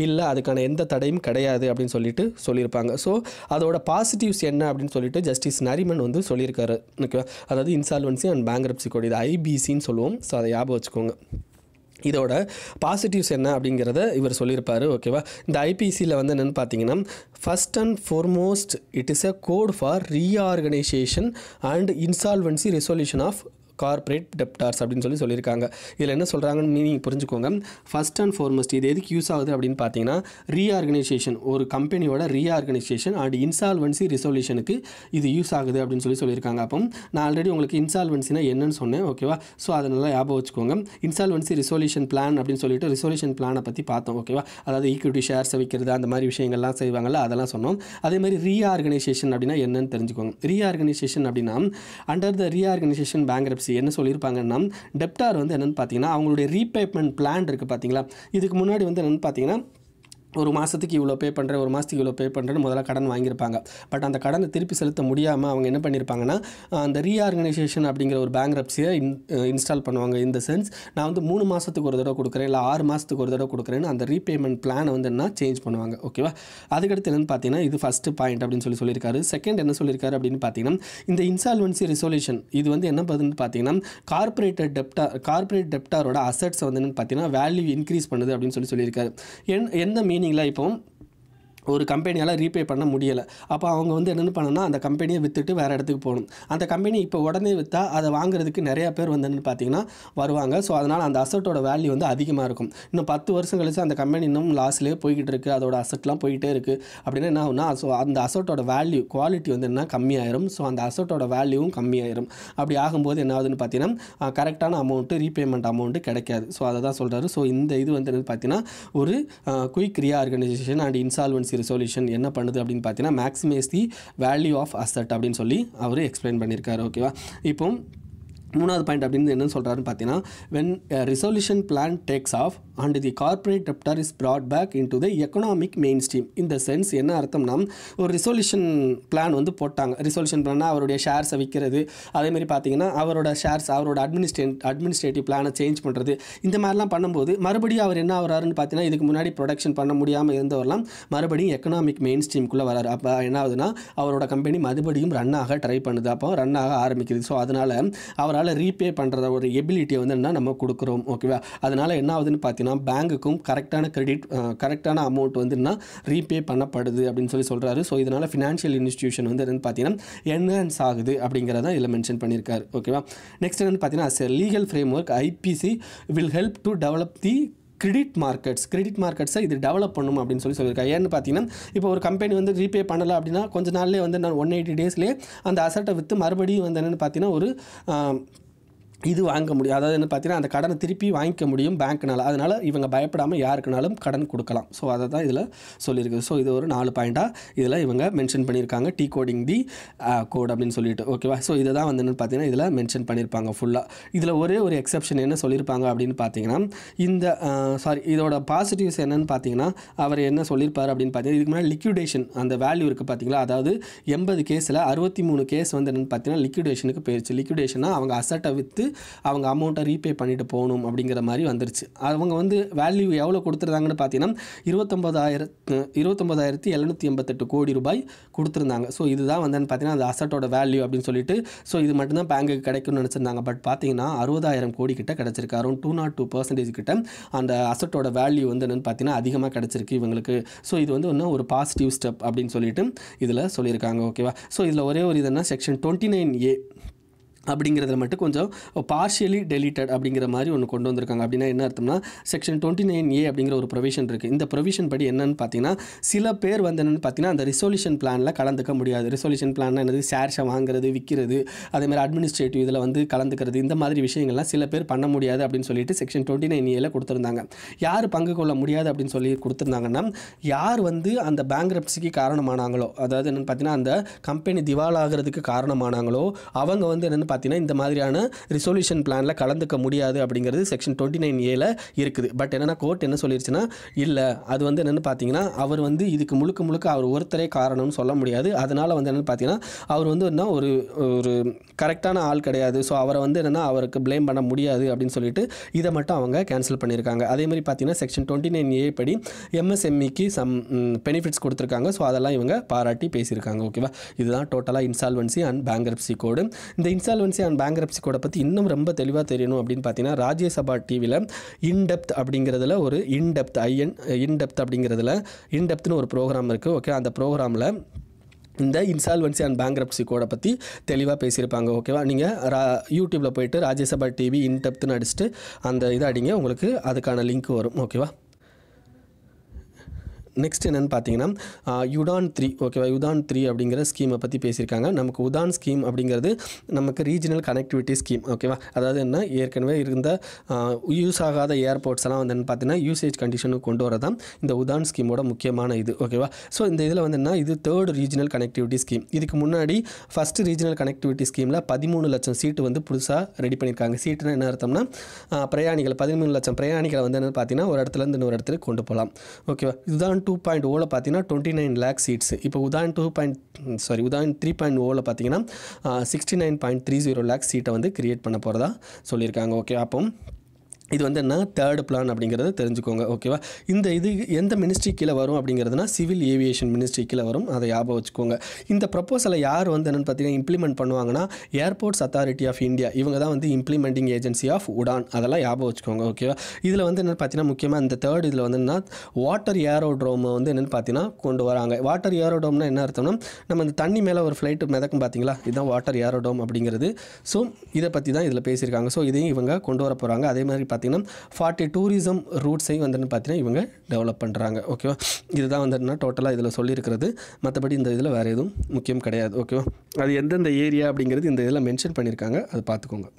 அதுக்கான எந்த தடையும் கிடையாது அப்படின்னு சொல்லிட்டு சொல்லியிருப்பாங்க ஸோ அதோட பாசிட்டிவ்ஸ் என்ன அப்படின்னு சொல்லிட்டு ஜஸ்டிஸ் நரிமன் வந்து சொல்லியிருக்காரு ஓகேவா அதாவது இன்சால்வன்சி அண்ட் பேங்க்ரப்சி கோட் இது ஐபிசின்னு சொல்லுவோம் ஸோ அதை ஞாபகம் வச்சுக்கோங்க இதோட பாசிட்டிவ்ஸ் என்ன அப்படிங்கிறத இவர் சொல்லியிருப்பார் ஓகேவா இந்த ஐபிசியில் வந்து என்னென்னு பார்த்தீங்கன்னா first and foremost it is a code for reorganisation and insolvency resolution of corporate debtors அப்படின்னு சொல்லி சொல்லியிருக்காங்க இதில் என்ன சொல்கிறாங்கன்னு மீனிங் புரிஞ்சுக்கோங்க ஃபஸ்ட் அண்ட் foremost இது எதுக்கு யூஸ் ஆகுது அப்படின்னு பார்த்தீங்கன்னா ரீஆர்கனைசேஷன் ஒரு கம்பெனியோட ரீஆர்கனைசேஷன் அண்ட் இன்சால்வன்சி ரெசொல்யூஷனுக்கு இது யூஸ் ஆகுது அப்படின்னு சொல்லி சொல்லியிருக்காங்க அப்போ நான் ஆல்ரெடி உங்களுக்கு இன்சால்வன்சினா என்னன்னு சொன்னேன் ஓகேவா ஸோ அதை நல்லா ஞாபகம் வச்சுக்கோங்க இன்சால்வன்சி ரிசொல்யூஷன் பிளான் அப்படின்னு சொல்லிட்டு ரிசொல்யூஷன் பிளானை பற்றி பார்த்தோம் ஓகேவா அதாவது ஈக்விட்டி ஷேர்ஸை விற்கிறது அந்த மாதிரி விஷயங்கள்லாம் செய்வாங்கல்ல அதெல்லாம் சொன்னோம் அதே மாதிரி ரீஆர்கனைசேஷன் அப்படின்னா என்னன்னு தெரிஞ்சுக்கோங்க ரீஆர்கனைசேஷன் அப்படின்னா அண்டர் த ரீஆர்கனைசேஷன் பேங்க்ரப்சி என்ன சொல்லியிருப்பாங்கன்னா டெப்டார் வந்து என்னென்னு பார்த்தீங்கன்னா அவங்களுடைய ரீபேமெண்ட் பிளான் இருக்குது பார்த்தீங்களா இதுக்கு முன்னாடி வந்து என்னென்னு பார்த்தீங்கன்னா ஒரு மாதத்துக்கு இவ்வளோ பே பண்ணுறேன் ஒரு மாதத்துக்கு இவ்வளோ பே பண்ணுறேன்னு முதல்ல கடன் வாங்கியிருப்பாங்க பட் அந்த கடனை திருப்பி செலுத்த முடியாமல் அவங்க என்ன பண்ணியிருப்பாங்கன்னா அந்த ரீஆர்கனைசேஷன் அப்படிங்கிற ஒரு பேங்க்ரப்சியை இன் இன்ஸ்டால் பண்ணுவாங்க இந்த சென்ஸ் நான் வந்து மூணு மாதத்துக்கு ஒரு தடவை கொடுக்குறேன் இல்லை ஆறு மாதத்துக்கு ஒரு தடவை கொடுக்குறேன்னு அந்த ரீபேமெண்ட் பிளானை வந்து என்ன சேஞ்ச் பண்ணுவாங்க ஓகேவா அதுக்கடுத்து என்னென்னு பார்த்தீங்கன்னா இது ஃபஸ்ட்டு பாயிண்ட் அப்படின்னு சொல்லி சொல்லியிருக்காரு செகண்ட் என்ன சொல்லியிருக்காரு அப்படின்னு பார்த்தீங்கன்னா இந்த இன்சால்வன்சி ரெசொல்யூஷன் இது வந்து என்ன பண்ணுதுன்னு பார்த்தீங்கன்னா கார்பரேட்டட் டெப்டார் கார்பரேட் டெப்டாரோட அசட்ஸ் வந்து என்னன்னு பார்த்தீங்கன்னா வேல்யூ இன்க்ரீஸ் பண்ணுது அப்படின்னு சொல்லி சொல்லியிருக்காரு என் எந்த மீனிங்கில் இப்போ ஒரு கம்பெனியால் ரீபே பண்ண முடியலை அப்போ அவங்க வந்து என்னென்னு பண்ணணும்னா அந்த கம்பெனியை விற்றுட்டு வேறு இடத்துக்கு போகணும் அந்த கம்பெனி இப்போ உடனே விற்றா அதை வாங்குறதுக்கு நிறையா பேர் வந்து என்னன்னு பார்த்தீங்கன்னா வருவாங்க ஸோ அதனால் அந்த அசட்டோட வேல்யூ வந்து அதிகமாக இருக்கும் இன்னும் பத்து வருஷம் கழிச்சு அந்த கம்பெனி இன்னும் லாஸ்லேயே போய்கிட்டு இருக்குது அதோட அசட்லாம் போயிட்டே இருக்குது அப்படின்னா என்ன ஆகும்னா ஸோ அந்த அசட்டோட வேல்யூ குவாலிட்டி வந்து என்ன கம்மியாயிரும் ஸோ அந்த அசட்டோட வேல்யூவும் கம்மியாயிரும் அப்படி ஆகும்போது என்ன ஆகுதுன்னு பார்த்தீங்கன்னா கரெக்டான அமௌண்ட்டு ரீபேமெண்ட் அமௌண்ட்டு கிடைக்காது ஸோ அதை தான் சொல்கிறாரு ஸோ இந்த இது வந்து என்னன்னு பார்த்தீங்கன்னா ஒரு quick reorganisation and insolvency resolution என்ன பண்ணுது அப்படின்னு பார்த்தீங்கன்னா maximise the value of asset அப்படின்னு சொல்லி அவர் எக்ஸ்பிளைன் பண்ணியிருக்காரு ஓகேவா இப்போ மூணாவது பாயிண்ட் அப்படின்னு என்ன சொல்கிறாருன்னு பார்த்தீங்கன்னா when resolution plan takes off and the corporate debtor is brought back in to the economic mainstream இந்த சென்ஸ் என்ன அர்த்தம்னா ஒரு ரிசொல்யூஷன் பிளான் வந்து போட்டாங்க ரிசொல்யூஷன் பிளான்னா அவருடைய ஷேர்ஸை விற்கிறது அதேமாதிரி பார்த்தீங்கன்னா அவரோட ஷேர்ஸ் அவரோட அட்மினிஸ்ட்ரே அட்மினிஸ்ட்ரேட்டிவ் பிளானை சேஞ்ச் பண்ணுறது இந்த மாதிரிலாம் பண்ணும்போது மறுபடியும் அவர் என்ன ஆகிறாருன்னு பார்த்தீங்கன்னா இதுக்கு முன்னாடி ப்ரொடக்ஷன் பண்ண முடியாமல் இருந்தவரெல்லாம் மறுபடியும் எக்கனாமிக் மெயின் ஸ்ட்ரீம்குள்ளே வராரு அப்போ என்ன ஆகுதுன்னா அவரோட கம்பெனி மறுபடியும் ரன் ஆக ட்ரை பண்ணுது அப்போ ரன் ஆக ஆரம்பிக்குது ஸோ அதனால் அவரால் ரீபே பண்ணுற ஒரு எபிலிட்டியை வந்து என்ன நம்ம கொடுக்குறோம் ஓகேவா அதனால் என்ன ஆகுதுன்னு பார்த்தீங்கன்னா பேங்குக்கும் கரெக்டான கிரெடிட் கரெக்டான அமௌண்ட் வந்து என்ன ரீபே பண்ணப்படுது அப்படின்னு சொல்லி சொல்கிறாரு ஸோ இதனால் ஃபினான்ஷியல் இன்ஸ்டியூஷன் வந்து என்னென்னு பார்த்தீங்கன்னா என்ஹான்ஸ் ஆகுது அப்படிங்கிறத இதில் மென்ஷன் பண்ணியிருக்காரு ஓகேவா நெக்ஸ்ட் என்னென்னு பார்த்தீங்கன்னா as legal framework IBC will help to develop the credit markets credit மார்க்கெட்ஸை இது டெவலப் பண்ணும் அப்படின்னு சொல்லி சொல்லியிருக்காங்க ஏன்னு பார்த்தீங்கன்னா இப்போ ஒரு கம்பெனி வந்து ரீபே பண்ணலை அப்படின்னா கொஞ்ச நாள்லேயே வந்து நான் ஒன் எயிட்டி டேஸ்லேயே அந்த அசட்டை விற்று மறுபடியும் வந்து என்னென்னு பார்த்தீங்கன்னா ஒரு ஆம், இது வாங்க முடியும் அதாவது என்ன பார்த்தீங்கன்னா அந்த கடனை திருப்பி வாங்கிக்க முடியும் பேங்க்னால அதனால் இவங்க பயப்படாமல் யாருக்குனாலும் கடன் கொடுக்கலாம் ஸோ அதை தான் இதில் சொல்லியிருக்கு ஸோ இது ஒரு நாலு பாயிண்ட்டாக இதில் இவங்க மென்ஷன் பண்ணியிருக்காங்க டீ கோடிங் தி கோட் அப்படின்னு சொல்லிட்டு ஓகேவா ஸோ இதை தான் வந்து என்னென்னு பார்த்தீங்கன்னா இதில் மென்ஷன் பண்ணியிருப்பாங்க ஃபுல்லாக இதில் ஒரே ஒரு எக்ஸப்ஷன் என்ன சொல்லியிருப்பாங்க அப்படின்னு பார்த்தீங்கன்னா இந்த சாரி இதோட பாசிட்டிவ்ஸ் என்னன்னு பார்த்தீங்கன்னா அவர் என்ன சொல்லியிருப்பார் அப்படின்னு பார்த்தீங்கன்னா இதுக்கு முன்னாடி லிக்விடேஷன் அந்த வேல்யூ இருக்குது பார்த்தீங்களா அதாவது எண்பது கேஸில் அறுபத்தி மூணு கேஸ் வந்து என்னென்னு பார்த்தீங்கன்னா லிக்விடேஷனுக்கு போயிடுச்சு லிக்விடேஷனாக அவங்க அசட்டை விற்று அவங்க அமௌண்ட்டை ரீபே பண்ணிட்டு போகணும் அப்படிங்கிற மாதிரி வந்துருச்சு அவங்க வந்து வேல்யூ எவ்வளோ கொடுத்துருந்தாங்கன்னு பார்த்தீங்கன்னா இருபத்தொம்பதாயிரத்து இருபத்தொம்பதாயிரத்தி எழுநூற்றி எண்பத்தெட்டு கோடி ரூபாய் கொடுத்துருந்தாங்க ஸோ இதுதான் வந்து பார்த்தீங்கன்னா அந்த அசட்டோட வேல்யூ அப்படின்னு சொல்லிட்டு ஸோ இது மட்டும்தான் பேங்குக்கு கிடைக்கும்னு நினச்சிருந்தாங்க பட் பார்த்தீங்கன்னா அறுபதாயிரம் கோடி கிட்ட கிடச்சிருக்கு around two naught two percentage கிட்ட அந்த அசட்டோட வேல்யூ வந்து என்னென்னு பார்த்தீங்கன்னா அதிகமாக கிடச்சிருக்கு இவங்களுக்கு ஸோ இது வந்து இன்னும் ஒரு பாசிட்டிவ் ஸ்டெப் அப்படின்னு சொல்லிட்டு இதில் சொல்லியிருக்காங்க ஓகேவா ஸோ இதில் ஒரே ஒரு இது என்ன செக்ஷன் டுவெண்ட்டி நைன் ஏ அப்படிங்கிறதுல மட்டும் கொஞ்சம் பார்ஷியலி டெலிட்டட் அப்படிங்கிற மாதிரி ஒன்று கொண்டு வந்திருக்காங்க அப்படின்னா என்ன அர்த்தம்னா செக்ஷன் டுவெண்ட்டி நைன் ஏ அப்படிங்கிற ஒரு ப்ரொவிஷன் இருக்குது இந்த ப்ரொவிஷன் படி என்னன்னு பார்த்தீங்கன்னா சில பேர் வந்து என்னென்னு பார்த்தீங்கன்னா அந்த ரிசொல்யூஷன் பிளானில் கலந்துக்க முடியாது ரிசொல்யூஷன் பிளான் என்னது ஷேர்ஸை வாங்குறது விற்கிறது அதேமாதிரி அட்மினிஸ்ட்ரேட்டிவ் இதில் வந்து கலந்துக்கிறது இந்த மாதிரி விஷயங்கள்லாம் சில பேர் பண்ண முடியாது அப்படின்னு சொல்லிட்டு செக்ஷன் டுவெண்ட்டி நைன் ஏல கொடுத்துருந்தாங்க யார் பங்கு கொள்ள முடியாது அப்படின்னு சொல்லி கொடுத்துருந்தாங்கன்னா யார் வந்து அந்த பேங்க்ரப்சிக்கு காரணமானாங்களோ அதாவது என்னென்னு பார்த்தீங்கன்னா அந்த கம்பெனி திவாலாகிறதுக்கு காரணமானாங்களோ அவங்க வந்து என்னென்னு என்னென்னு பார்த்தீங்கன்னா இந்த மாதிரியான ரிசொல்யூஷன் பிளானில் கலந்துக்க முடியாது அப்படிங்கிறது செக்ஷன் டுவெண்ட்டி நைன் ஏல இருக்குது பட் என்னென்னா கோர்ட் என்ன சொல்லிருச்சுன்னா இல்லை அது வந்து என்னென்னு பார்த்தீங்கன்னா அவர் வந்து இதுக்கு முழுக்க முழுக்க அவர் ஒருத்தரே காரணம்னு சொல்ல முடியாது அதனால் வந்து என்னென்னு பார்த்தீங்கன்னா அவர் வந்து என்ன ஒரு ஒரு கரெக்டான ஆள் கிடையாது ஸோ அவரை வந்து என்னென்னா அவருக்கு ப்ளேம் பண்ண முடியாது அப்படின்னு சொல்லிட்டு இதை மட்டும் அவங்க கேன்சல் பண்ணியிருக்காங்க அதே மாதிரி பார்த்தீங்கன்னா செக்ஷன் டுவெண்ட்டி நைன் ஏ படி எம்எஸ்எம்இக்கு சம் பெனிஃபிட்ஸ் கொடுத்துருக்காங்க ஸோ அதெல்லாம் இவங்க பாராட்டி பேசியிருக்காங்க ஓகேவா இதுதான் டோட்டலாக இன்சால்வன்சி அண்ட் பேங்க்ரப்சி கோடு இந்த இன்சால்வன்சி அண்ட் பேங்க்ரப்சி கோடை பற்றி இன்னும் ரொம்ப தெளிவாக தெரியணும் அப்படின்னு பார்த்தீங்கன்னா ராஜ்யசபா டிவியில் இன்டெப்த் அப்படிங்கிறதுல ஒரு இன்டெப்த் ஐஎன் இன்டெப்த் அப்படிங்கிறதுல இன்டெப்த்னு ஒரு ப்ரோக்ராம் இருக்குது ஓகே அந்த ப்ரோக்ராமில் இந்த இன்சால்வன்சி அண்ட் பேங்க்ரப்சி கோடை பற்றி தெளிவாக பேசியிருப்பாங்க ஓகேவா நீங்கள் ரா யூடியூப்பில் போயிட்டு ராஜ்யசபா டிவி இன்டெப்த்னு அடிச்சுட்டு அந்த இதை அடிங்க உங்களுக்கு அதுக்கான லிங்க் வரும் ஓகேவா நெக்ஸ்ட் என்னென்னு பார்த்தீங்கன்னா யுடான் த்ரீ ஓகேவா யுடான் த்ரீ அப்படிங்கிற ஸ்கீமை பற்றி பேசியிருக்காங்க நமக்கு உதான் ஸ்கீம் அப்படிங்கிறது நமக்கு ரீஜனல் கனெக்டிவிட்டி ஸ்கீம் ஓகேவா அதாவது என்ன ஏற்கனவே இருந்த யூஸ் ஆகாத ஏர்போர்ட்ஸ் எல்லாம் வந்து என்ன பார்த்தீங்கன்னா யூசேஜ் கண்டிஷனுக்கு கொண்டு வரதான் இந்த உதான் ஸ்கீமோட முக்கியமான இது ஓகேவா ஸோ இந்த இதில் வந்து என்ன இது தேர்ட் ரீஜனல் கனெக்டிவிட்டி ஸ்கீம் இதுக்கு முன்னாடி ஃபஸ்ட்டு ரீஜனல் கனெக்டிவிட்டி ஸ்கீமில் பதிமூணு லட்சம் சீட்டு வந்து புதுசாக ரெடி பண்ணியிருக்காங்க சீட்டுனா என்ன அர்த்தம்னா ஆஹ், பிரயாணிகள் பதிமூணு லட்சம் பிரயாணிகளை வந்து என்ன பார்த்தீங்கன்னா ஒரு இடத்துல இருந்து இன்னொரு இடத்துக்கு கொண்டு போகலாம் ஓகேவா இதுதான் டூ பாயிண்ட் ஓவில் பார்த்தீங்கன்னா டுவெண்ட்டி நைன் லேக் சீட்ஸ் இப்போ Udan two point sorry Udan three point ஓவில் பார்த்தீங்கன்னா sixty nine point three zero lakh சீட்டை வந்து கிரியேட் பண்ண போகிறதா சொல்லியிருக்காங்க ஓகே அப்போ இது வந்து என்ன தேர்ட் பிளான் அப்படிங்கிறத தெரிஞ்சுக்கோங்க ஓகேவா இந்த இது எந்த மினிஸ்ட்ரி கீழே வரும் அப்படிங்கிறதுனா சிவில் ஏவியேஷன் மினிஸ்ட்ரி கீழே வரும் அதை ஞாபகம் வச்சுக்கோங்க இந்த ப்ரப்போசலை யார் வந்து என்னென்னு பார்த்தீங்கன்னா இம்ப்ளிமெண்ட் பண்ணுவாங்கன்னா ஏர்போர்ட்ஸ் அத்தாரிட்டி ஆஃப் இந்தியா இவங்க தான் வந்து இம்ப்ளிமெண்டிங் ஏஜென்சி ஆஃப் உடான் அதெல்லாம் ஞாபகம் வச்சுக்கோங்க ஓகேவா இதில் வந்து என்னென்னு பார்த்தீங்கன்னா முக்கியமாக இந்த தேர்ட் இதில் வந்து என்ன வாட்டர் ஏரோட்ரோமை வந்து என்னென்னு பார்த்தீங்கன்னா கொண்டு வராங்க வாட்டர் ஏரோடோம்னா என்ன அர்த்தம்னா நம்ம இந்த தண்ணி மேலே ஒரு ஃப்ளைட்டு மிதக்கும் பார்த்தீங்களா இதுதான் வாட்டர் ஏரோடோம் அப்படிங்கிறது ஸோ இதை பற்றி தான் இதில் பேசியிருக்காங்க ஸோ இதையும் இவங்க கொண்டு வர போகிறாங்க அதே மாதிரி பார்த்தீங்கன்னா ஃபார்ட்டி டூரிசம் ரூட்ஸையும் வந்து பார்த்தீங்கன்னா இவங்க டெவலப் பண்ணுறாங்க ஓகேவா இதுதான் வந்து என்ன டோட்டலாக இதில் சொல்லியிருக்கிறது மற்றபடி இந்த இதில் வேறு எதுவும் முக்கியம் கிடையாது ஓகேவா அது எந்தெந்த ஏரியா அப்படிங்கிறது இந்த இதில் மென்ஷன் பண்ணியிருக்காங்க அதை பார்த்துக்கோங்க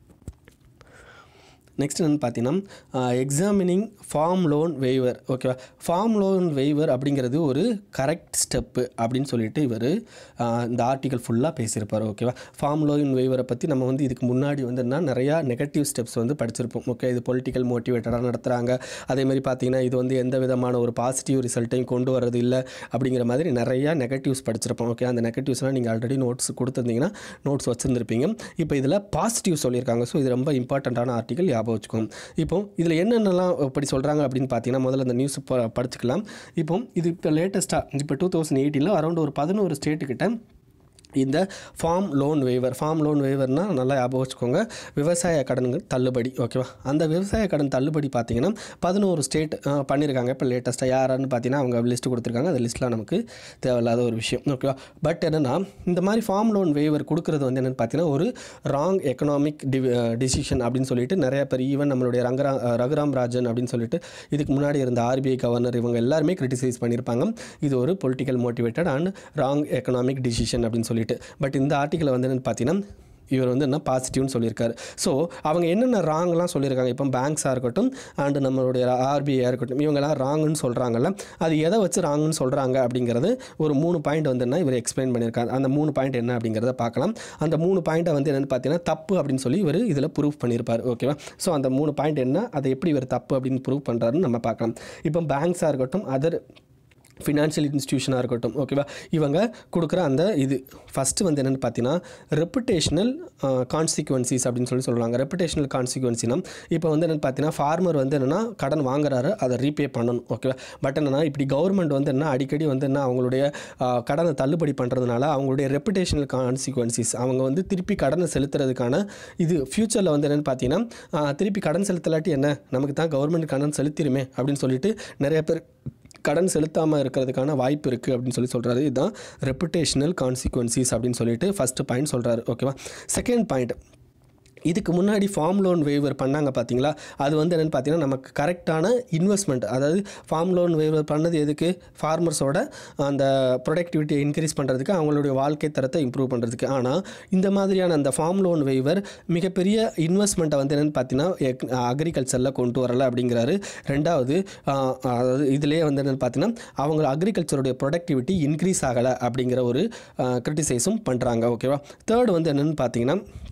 நெக்ஸ்ட் என்னென்னு பார்த்தீங்கன்னா எக்ஸாமினிங் ஃபார்ம் லோன் வெய்வர் ஓகேவா ஃபார்ம் லோன் வெய்வர் அப்படிங்கிறது ஒரு கரெக்ட் ஸ்டெப்பு அப்படின்னு சொல்லிட்டு இவர் இந்த ஆர்டிகல் ஃபுல்லாக பேசியிருப்பார் ஓகேவா ஃபார்ம் லோன் வெய்வரை பற்றி நம்ம வந்து இதுக்கு முன்னாடி வந்து என்ன நிறையா நெகட்டிவ் ஸ்டெப்ஸ் வந்து படிச்சிருப்போம் ஓகே இது பொலிட்டிக்கல் மோட்டிவேட்டடாக நடத்துகிறாங்க அதே மாதிரி பார்த்தீங்கன்னா இது வந்து எந்த விதமான ஒரு பாசிட்டிவ் ரிசல்ட்டையும் கொண்டு வரது இல்லை அப்படிங்கிற மாதிரி நிறையா நெகட்டிவ்ஸ் படிச்சிருப்போம் ஓகே அந்த நெகட்டிவ்ஸ்லாம் நீங்கள் ஆல்ரெடி நோட்ஸ் கொடுத்துருந்தீங்கன்னா நோட்ஸ் வச்சுருந்துருப்பீங்க இப்போ இதில் பாசிட்டிவ் சொல்லியிருக்காங்க ஸோ இது ரொம்ப இம்பார்ட்டண்ட்டான ஆர்டிகல் ஞாபகம் வச்சுக்கோங்க இப்போ இதில் என்னென்னலாம் இப்படி சொல்கிறாங்க அப்படின்னு பார்த்தீங்கன்னா முதல்ல அந்த நியூஸ் படிச்சுக்கலாம் இப்போ இது இப்போ லேட்டஸ்ட்டாக இப்போ டூ தௌசண்ட் எயிட்டீனில் அரௌண்ட் ஒரு பதினோரு ஸ்டேட்டுக்கிட்ட இந்த farm loan waiver farm loan வேவர்னா நல்லா ஞாபகம் வச்சுக்கோங்க விவசாய கடன்கள் தள்ளுபடி ஓகேவா அந்த விவசாய கடன் தள்ளுபடி பார்த்தீங்கன்னா பதினோரு ஸ்டேட் பண்ணியிருக்காங்க இப்போ லேட்டஸ்ட்டாக யாருன்னு பார்த்தீங்கன்னா அவங்க லிஸ்ட் கொடுத்துருக்காங்க அந்த லிஸ்ட்டில் நமக்கு தேவையில்லாத ஒரு விஷயம் ஓகேவா பட் என்னென்னா இந்த மாதிரி ஃபார்ம் லோன் வேவர் கொடுக்குறது வந்து என்னென்னு பார்த்தீங்கன்னா ஒரு ராங் எக்கனாமிக் டி டிசிஷன் அப்படின்னு சொல்லிட்டு நிறைய பேர் ஈவன் நம்மளுடைய ரங்கரா ரகுராம் ராஜன் அப்படின்னு சொல்லிட்டு இதுக்கு முன்னாடி இருந்த ஆர்பிஐ கவர்னர் இவங்க எல்லாருமே கிரிட்டிசைஸ் பண்ணியிருப்பாங்க இது ஒரு political motivated and wrong economic decision அப்படின்னு சொல்லிட்டு பட் இந்த ஆர்டிக்கலை வந்து என்னென்னு பார்த்தீங்கன்னா இவர் வந்து என்ன பாசிட்டிவ்னு சொல்லியிருக்காரு ஸோ அவங்க என்னென்ன ராங்லாம் சொல்லியிருக்காங்க இப்போ பேங்க்ஸாக இருக்கட்டும் அண்டு நம்மளுடைய ஆர்பிஐயாக இருக்கட்டும் இவங்கெல்லாம் ராங்குன்னு சொல்கிறாங்கல்ல அது எதை வச்சு ராங்குன்னு சொல்கிறாங்க அப்படிங்கிறது ஒரு மூணு பாயிண்ட் வந்து என்ன இவர் எக்ஸ்பிளைன் பண்ணியிருக்காரு அந்த மூணு பாயிண்ட் என்ன அப்படிங்கிறத பார்க்கலாம் அந்த மூணு பாயிண்ட்டை வந்து என்னென்னு பார்த்தீங்கன்னா தப்பு அப்படின்னு சொல்லி இவர் இதில் ப்ரூவ் பண்ணியிருப்பார் ஓகேவா ஸோ அந்த மூணு பாயிண்ட் என்ன அதை எப்படி இவர் தப்பு அப்படின்னு ப்ரூவ் பண்ணுறாருன்னு நம்ம பார்க்கலாம் இப்போ பேங்க்ஸாக இருக்கட்டும் அதர் ஃபினான்ஷியல் இன்ஸ்டியூஷனாக இருக்கட்டும் ஓகேவா இவங்க கொடுக்குற அந்த இது ஃபஸ்ட்டு வந்து என்னென்னு பார்த்தீங்கன்னா ரெப்புடேஷனல் கான்சிக்வன்சிஸ் அப்படின்னு சொல்லி சொல்கிறாங்க ரெப்புடேஷனல் கான்சிக்வன்சினா இப்போ வந்து என்னென்னு பார்த்தீங்கன்னா ஃபார்மர் வந்து என்னென்னா கடன் வாங்குறாரு அதை ரீபே பண்ணணும் ஓகேவா பட் என்னென்னா இப்படி கவர்மெண்ட் வந்து என்ன அடிக்கடி வந்து என்ன அவங்களுடைய ஆஹ், கடனை தள்ளுபடி பண்ணுறதுனால அவங்களுடைய ரெப்புடேஷனல் கான்சிக்வன்சிஸ் அவங்க வந்து திருப்பி கடனை செலுத்துறதுக்கான இது ஃப்யூச்சரில் வந்து என்னென்னு பார்த்தீங்கன்னா ஆஹ், திருப்பி கடன் செலுத்தலாட்டி என்ன நமக்கு தான் கவர்மெண்ட் கடன் செலுத்திடுமே அப்படின்னு சொல்லிட்டு நிறைய பேர் கடன் செலுத்தாமல் இருக்கிறதுக்கான வாய்ப்பு இருக்குது அப்படின்னு சொல்லி சொல்கிறாரு இதுதான் ரெப்புடேஷனல் கான்சிக்வன்சிஸ் அப்படின்னு சொல்லிட்டு ஃபஸ்ட்டு பாயிண்ட் சொல்கிறாரு ஓகேவா செகண்ட் பாயிண்ட் இதுக்கு முன்னாடி ஃபார்ம் லோன் வேவர் பண்ணாங்க பார்த்தீங்களா அது வந்து என்னென்னு பார்த்தீங்கன்னா நமக்கு கரெக்டான இன்வெஸ்ட்மெண்ட் அதாவது ஃபார்ம் லோன் வேவர் பண்ணது எதுக்கு ஃபார்மர்ஸோட அந்த ப்ரொடக்டிவிட்டியை இன்க்ரீஸ் பண்ணுறதுக்கு அவங்களுடைய வாழ்க்கை தரத்தை இம்ப்ரூவ் பண்ணுறதுக்கு ஆனால் இந்த மாதிரியான அந்த ஃபார்ம் லோன் வேவர் மிகப்பெரிய இன்வெஸ்ட்மெண்ட்டை வந்து என்னென்னு பார்த்தீங்கன்னா அக்ரிகல்ச்சரில் கொண்டு வரலை அப்படிங்கிறாரு ரெண்டாவது ஆஹ், அதாவது இதிலே வந்து என்னென்னு பார்த்தீங்கன்னா அவங்க அக்ரிகல்ச்சருடைய ப்ரொடக்டிவிட்டி இன்க்ரீஸ் ஆகலை அப்படிங்கிற ஒரு கிரிட்டிசைஸும் பண்ணுறாங்க ஓகேவா தேர்ட் வந்து என்னென்னு பார்த்தீங்கன்னா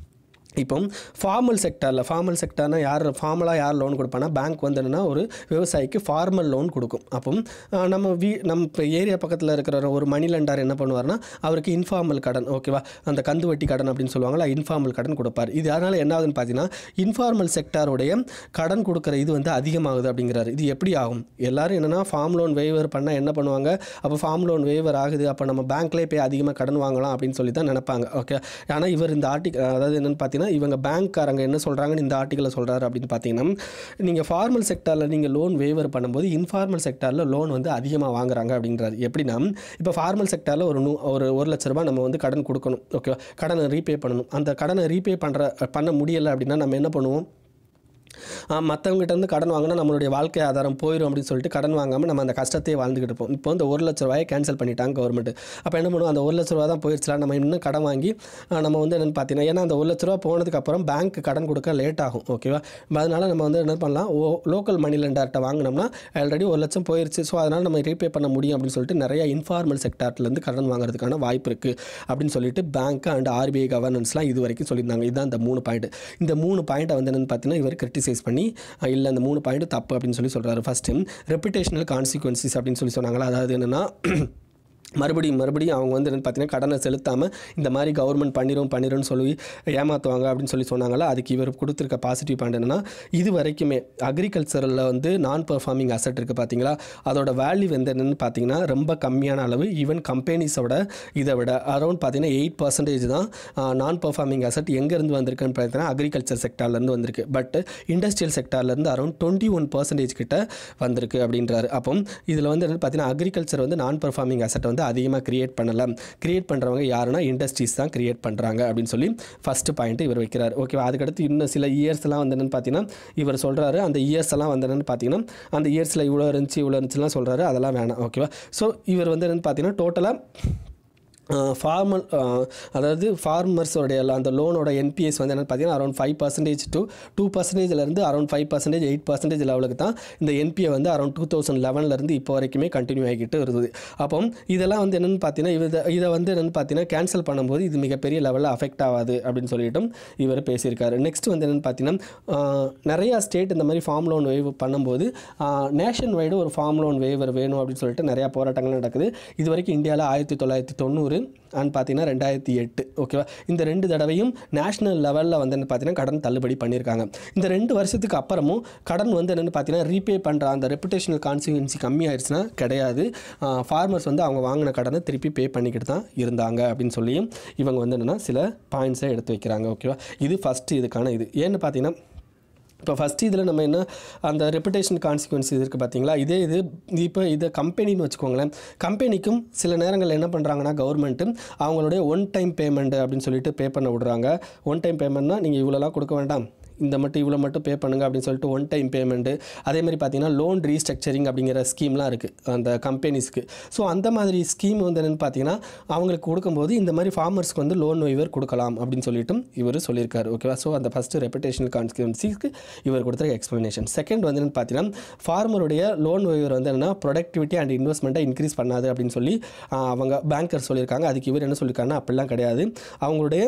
இப்போ ஃபார்மல் செக்டரில் ஃபார்மல் செக்டர்னா யார் ஃபார்மலாக யார் லோன் கொடுப்பானா பேங்க் வந்து என்னன்னா ஒரு விவசாயிக்கு ஃபார்மல் லோன் கொடுக்கும் அப்போ ஆஹ், நம்ம வீ நம்ம இப்போ ஏரியா பக்கத்தில் இருக்கிற ஒரு மணி லெண்டர் என்ன பண்ணுவார்னா அவருக்கு இன்ஃபார்மல் கடன் ஓகேவா அந்த கந்து வட்டி கடன் அப்படின்னு சொல்லுவாங்களா இன்ஃபார்மல் கடன் கொடுப்பார் இது அதனால் என்ன ஆகுதுன்னு பார்த்தீங்கன்னா இன்ஃபார்மல் செக்டாருடைய கடன் கொடுக்குற இது வந்து அதிகமாகுது அப்படிங்கிறாரு இது எப்படி ஆகும் எல்லாரும் என்னென்னா ஃபார்ம் லோன் வேவர் பண்ணால் என்ன பண்ணுவாங்க அப்போ ஃபார்ம் லோன் வேவர் ஆகுது அப்போ நம்ம பேங்க்லேயே போய் அதிகமாக கடன் வாங்கலாம் அப்படின்னு சொல்லி தான் நினைப்பாங்க ஓகே ஆனால் இவர் இந்த ஆர்டிக் அதாவது என்னென்னு பார்த்தீங்கன்னா இவங்க பேங்க்காரங்க என்ன சொல்கிறாங்கன்னு இந்த ஆர்டிக்கலில் சொல்கிறாரு அப்படின்னு பார்த்தீங்கன்னா நீங்கள் ஃபார்மல் செக்டாரில் நீங்கள் லோன் வேவர் பண்ணும்போது இன்ஃபார்மல் செக்டாரில் லோன் வந்து அதிகமாக வாங்குறாங்க அப்படின்றாரு எப்படின்னா இப்போ ஃபார்மல் செக்டாரில் ஒரு நூ ஒரு ஒரு லட்ச ரூபாய் நம்ம வந்து கடன் கொடுக்கணும் ஓகே கடனை ரீபே பண்ணணும் அந்த கடனை ரீபே பண்ணுற பண்ண முடியலை அப்படின்னா நம்ம என்ன பண்ணுவோம் மற்றவங்ககிட்ட இருந்து கடன் வாங்கினா நம்மளுடைய வாழ்க்கை ஆதாரம் போயிடும் அப்படின்னு சொல்லிட்டு கடன் வாங்காமல் நம்ம அந்த கஷ்டத்தையே வாழ்ந்துக்கிட்டு இருப்போம் இப்போ இந்த ஒரு லட்ச ரூபாயை கேன்சல் பண்ணிட்டாங்க கவர்மெண்ட் அப்போ என்ன பண்ணுவோம் அந்த ஒரு லட்ச ரூபா தான் போயிடுச்சுலாம் நம்ம இன்னும் கடன் வாங்கி ஆ, நம்ம வந்து என்னென்னு பார்த்தீங்கன்னா ஏன்னா அந்த ஒரு லட்ச ரூபா போனதுக்கப்புறம் பேங்க் கடன் கொடுக்க லேட் ஆகும் ஓகேவா அதனால நம்ம வந்து என்ன பண்ணலாம் ஓ லோக்கல் மணி லெண்டர்கிட்ட வாங்கினோம்னா ஆல்ரெடி ஒரு லட்சம் போயிருச்சு ஸோ அதனால் நம்ம ரீபே பண்ண முடியும் அப்படின்னு சொல்லிட்டு நிறைய இன்ஃபார்மல் செக்டார்லேருந்து கடன் வாங்குறதுக்கான வாய்ப்பு இருக்குது அப்படின்னு சொல்லிட்டு பேங்க் அண்ட் ஆர்பிஐ கவர்னன்ஸ்லாம் இது வரைக்கும் சொல்லியிருந்தாங்க இதுதான் இந்த மூணு பாயிண்ட் இந்த மூணு பாயிண்ட்டை வந்து என்னென்னு பார்த்தீங்கன்னா இவர் கிரிட்டிசைஸ் பண்ணி இல்லை அந்த மூணு பாயிண்ட் தப்பு அப்படின்னு சொல்லி சொல்கிறாரு ஃபஸ்ட்டு ரெப்புடேஷனல் கான்சிக்வன்சிஸ் அப்படின்னு சொல்லி சொன்னாங்களா அதாவது என்னென்னா மறுபடியும் மறுபடியும் அவங்க வந்து என்னன்னு பார்த்தீங்கன்னா கடனை செலுத்தாமல் இந்த மாதிரி கவர்மெண்ட் பண்ணிரும் பண்ணிரும்னு சொல்லி ஏமாற்றுவாங்க அப்படின்னு சொல்லி சொன்னாங்களா அதுக்கு இவர் கொடுத்துருக்க பாசிட்டிவ் பாயிண்ட் என்னன்னா இது வரைக்குமே அக்ரிகல்ச்சரில் வந்து நான் பெர்ஃபார்மிங் அசட் இருக்குது பார்த்தீங்களா அதோட வேல்யூ வந்து என்னென்னு பார்த்தீங்கன்னா ரொம்ப கம்மியான அளவு ஈவன் கம்பெனிஸோட இதை விட அரௌண்ட் பார்த்தீங்கன்னா எயிட் பர்சன்டேஜ் தான் நான் பெர்ஃபார்மிங் அசட் எங்கேருந்து வந்திருக்குன்னு பார்த்தீங்கன்னா அக்ரிகல்ச்சர் செக்டார்லேருந்து வந்திருக்கு பட் இண்டஸ்ட்ரியல் செக்டார்லேருந்து அரௌண்ட் டுவெண்ட்டி ஒன் பர்சன்டேஜ் கிட்ட வந்திருக்கு அப்படின்றாரு அப்போ இதில் வந்து என்னென்னு பார்த்தீங்கன்னா அக்ரிகல்ச்சர் வந்து நான் பெர்ஃபார்மிங் அசட் வந்து அதிகமாக கிரியேட் பண்ணல கிரியேட் பண்ணுறவங்க யாருன்னா இண்டஸ்ட்ரீஸ் தான் கிரியேட் பண்ணுறாங்க அப்படின்னு சொல்லி ஃபஸ்ட்டு பாயிண்ட் இவர் வைக்கிறார் ஓகேவா அதுக்கடுத்து இன்னும் சில இயர்ஸ்லாம் வந்து என்னென்னு பார்த்தீங்கன்னா இவர் சொல்கிறாரு அந்த இயர்ஸ் எல்லாம் வந்து என்னென்னு பார்த்தீங்கன்னா அந்த இயர்ஸில் இவ்வளோ இருந்துச்சு இவ்வளோ இருந்துச்சுலாம் சொல்கிறாரு அதெல்லாம் வேணாம் ஓகேவா ஸோ இவர் வந்து என்னென்னு பார்த்தீங்கன்னா டோட்டலாக ஃபார்மல் அதாவது ஃபார்மர்ஸோடைய அந்த லோனோட என்பிஎஸ் வந்து என்னென்னு பார்த்தீங்கன்னா around five percentage to two பர்சன்டேஜ்லேருந்து around five percentage eight percentage லெவலுக்கு தான் இந்த என்பிஏ வந்து அரௌண்ட் டூ தௌசண்ட் லெவன்லேருந்து இப்போ வரைக்குமே கண்டினியூ ஆகிக்கிட்டு வருது அப்போ இதெல்லாம் வந்து என்னென்னு பார்த்தீங்கன்னா இதை இதை வந்து என்னென்னு பார்த்தீங்கன்னா கேன்சல் பண்ணும்போது இது மிகப்பெரிய லெவலில் அஃபெக்ட் ஆகாது அப்படின்னு சொல்லிட்டும் இவர் பேசியிருக்காரு நெக்ஸ்ட் வந்து என்னென்னு பார்த்தீங்கன்னா நிறையா ஸ்டேட் இந்த மாதிரி ஃபார்ம் லோன் வேவ் பண்ணும்போது நேஷன் வைடு ஒரு ஃபார்ம் லோன் வேவர் வேணும் அப்படின்னு சொல்லிட்டு நிறையா போராட்டங்கள் நடக்குது இது வரைக்கும் இந்தியாவில் ஆயிரத்தி தொள்ளாயிரத்தி தொண்ணூறு அண்ட் பார்த்தீங்கன்னா ரெண்டாயிரத்தி எட்டு ஓகேவா இந்த ரெண்டு தடவையும் நேஷனல் லெவலில் வந்து என்ன பார்த்தீங்கன்னா கடன் தள்ளுபடி பண்ணியிருக்காங்க இந்த ரெண்டு வருஷத்துக்கு அப்புறமும் கடன் வந்து என்னென்னு பார்த்தீங்கன்னா ரீபே பண்ணுற அந்த ரெப்புடேஷனல் கான்சிக்வன்சி கம்மியாயிருச்சுன்னா கிடையாது ஃபார்மர்ஸ் வந்து அவங்க வாங்கின கடனை திருப்பி பே பண்ணிக்கிட்டு தான் இருந்தாங்க அப்படின்னு சொல்லியும் இவங்க வந்து என்னென்னா சில பாயிண்ட்ஸை எடுத்து வைக்கிறாங்க ஓகேவா இது ஃபஸ்ட்டு இதுக்கான இது ஏன்னு பார்த்தீங்கன்னா இப்போ ஃபஸ்ட்டு இதில் நம்ம என்ன அந்த ரெப்புடேஷன் கான்சிக்வன்ஸ் இருக்குது பார்த்தீங்களா இதே இது இப்போ இதை கம்பெனின்னு வச்சுக்கோங்களேன் கம்பெனிக்கும் சில நேரங்களில் என்ன பண்ணுறாங்கன்னா கவர்மெண்ட்டு அவங்களுடைய ஒன் டைம் பேமெண்ட் அப்படின்னு சொல்லிட்டு பே பண்ண விடுறாங்க ஒன் டைம் பேமெண்ட்னா நீங்கள் இவ்வளோலாம் கொடுக்க வேண்டாம் இந்த மட்டும் இவ்வளோ மட்டும் பே பண்ணுங்க அப்படின்னு சொல்லிட்டு ஒன் டைம் பேமெண்ட்டு அதே மாதிரி பார்த்தீங்கன்னா லோன் ரீஸ்ட்ரக்சரிங் அப்படிங்கிற ஸ்கீம்லாம் இருக்குது அந்த கம்பெனிஸ்க்கு ஸோ அந்த மாதிரி ஸ்கீம் வந்து என்னென்னு பார்த்தீங்கன்னா அவங்களுக்கு கொடுக்கும்போது இந்த மாதிரி ஃபார்மர்ஸ்க்கு வந்து லோன் வைவர் கொடுக்கலாம் அப்படின்னு சொல்லிட்டும் இவர் சொல்லியிருக்காரு ஓகேவா ஸோ அந்த ஃபஸ்ட்டு ரெப்புடேஷனல் கான்சிக்வன்சிக்கு இவர் கொடுத்துருக்க எக்ஸ்ப்ளனேஷன் செகண்ட் வந்து என்னென்னு பார்த்தீங்கன்னா ஃபார்மருடைய லோன் வைவர் வந்து என்னென்னா ப்ரொடக்டிவிட்டி அண்ட் இன்வெஸ்ட்மெண்ட்டை இன்க்ரீஸ் பண்ணாது அப்படின்னு சொல்லி ஆஹ், அவங்க பேங்கர் சொல்லியிருக்காங்க அதுக்கு இவர் என்ன சொல்லியிருக்காருன்னா அப்படிலாம் கிடையாது அவங்களுடைய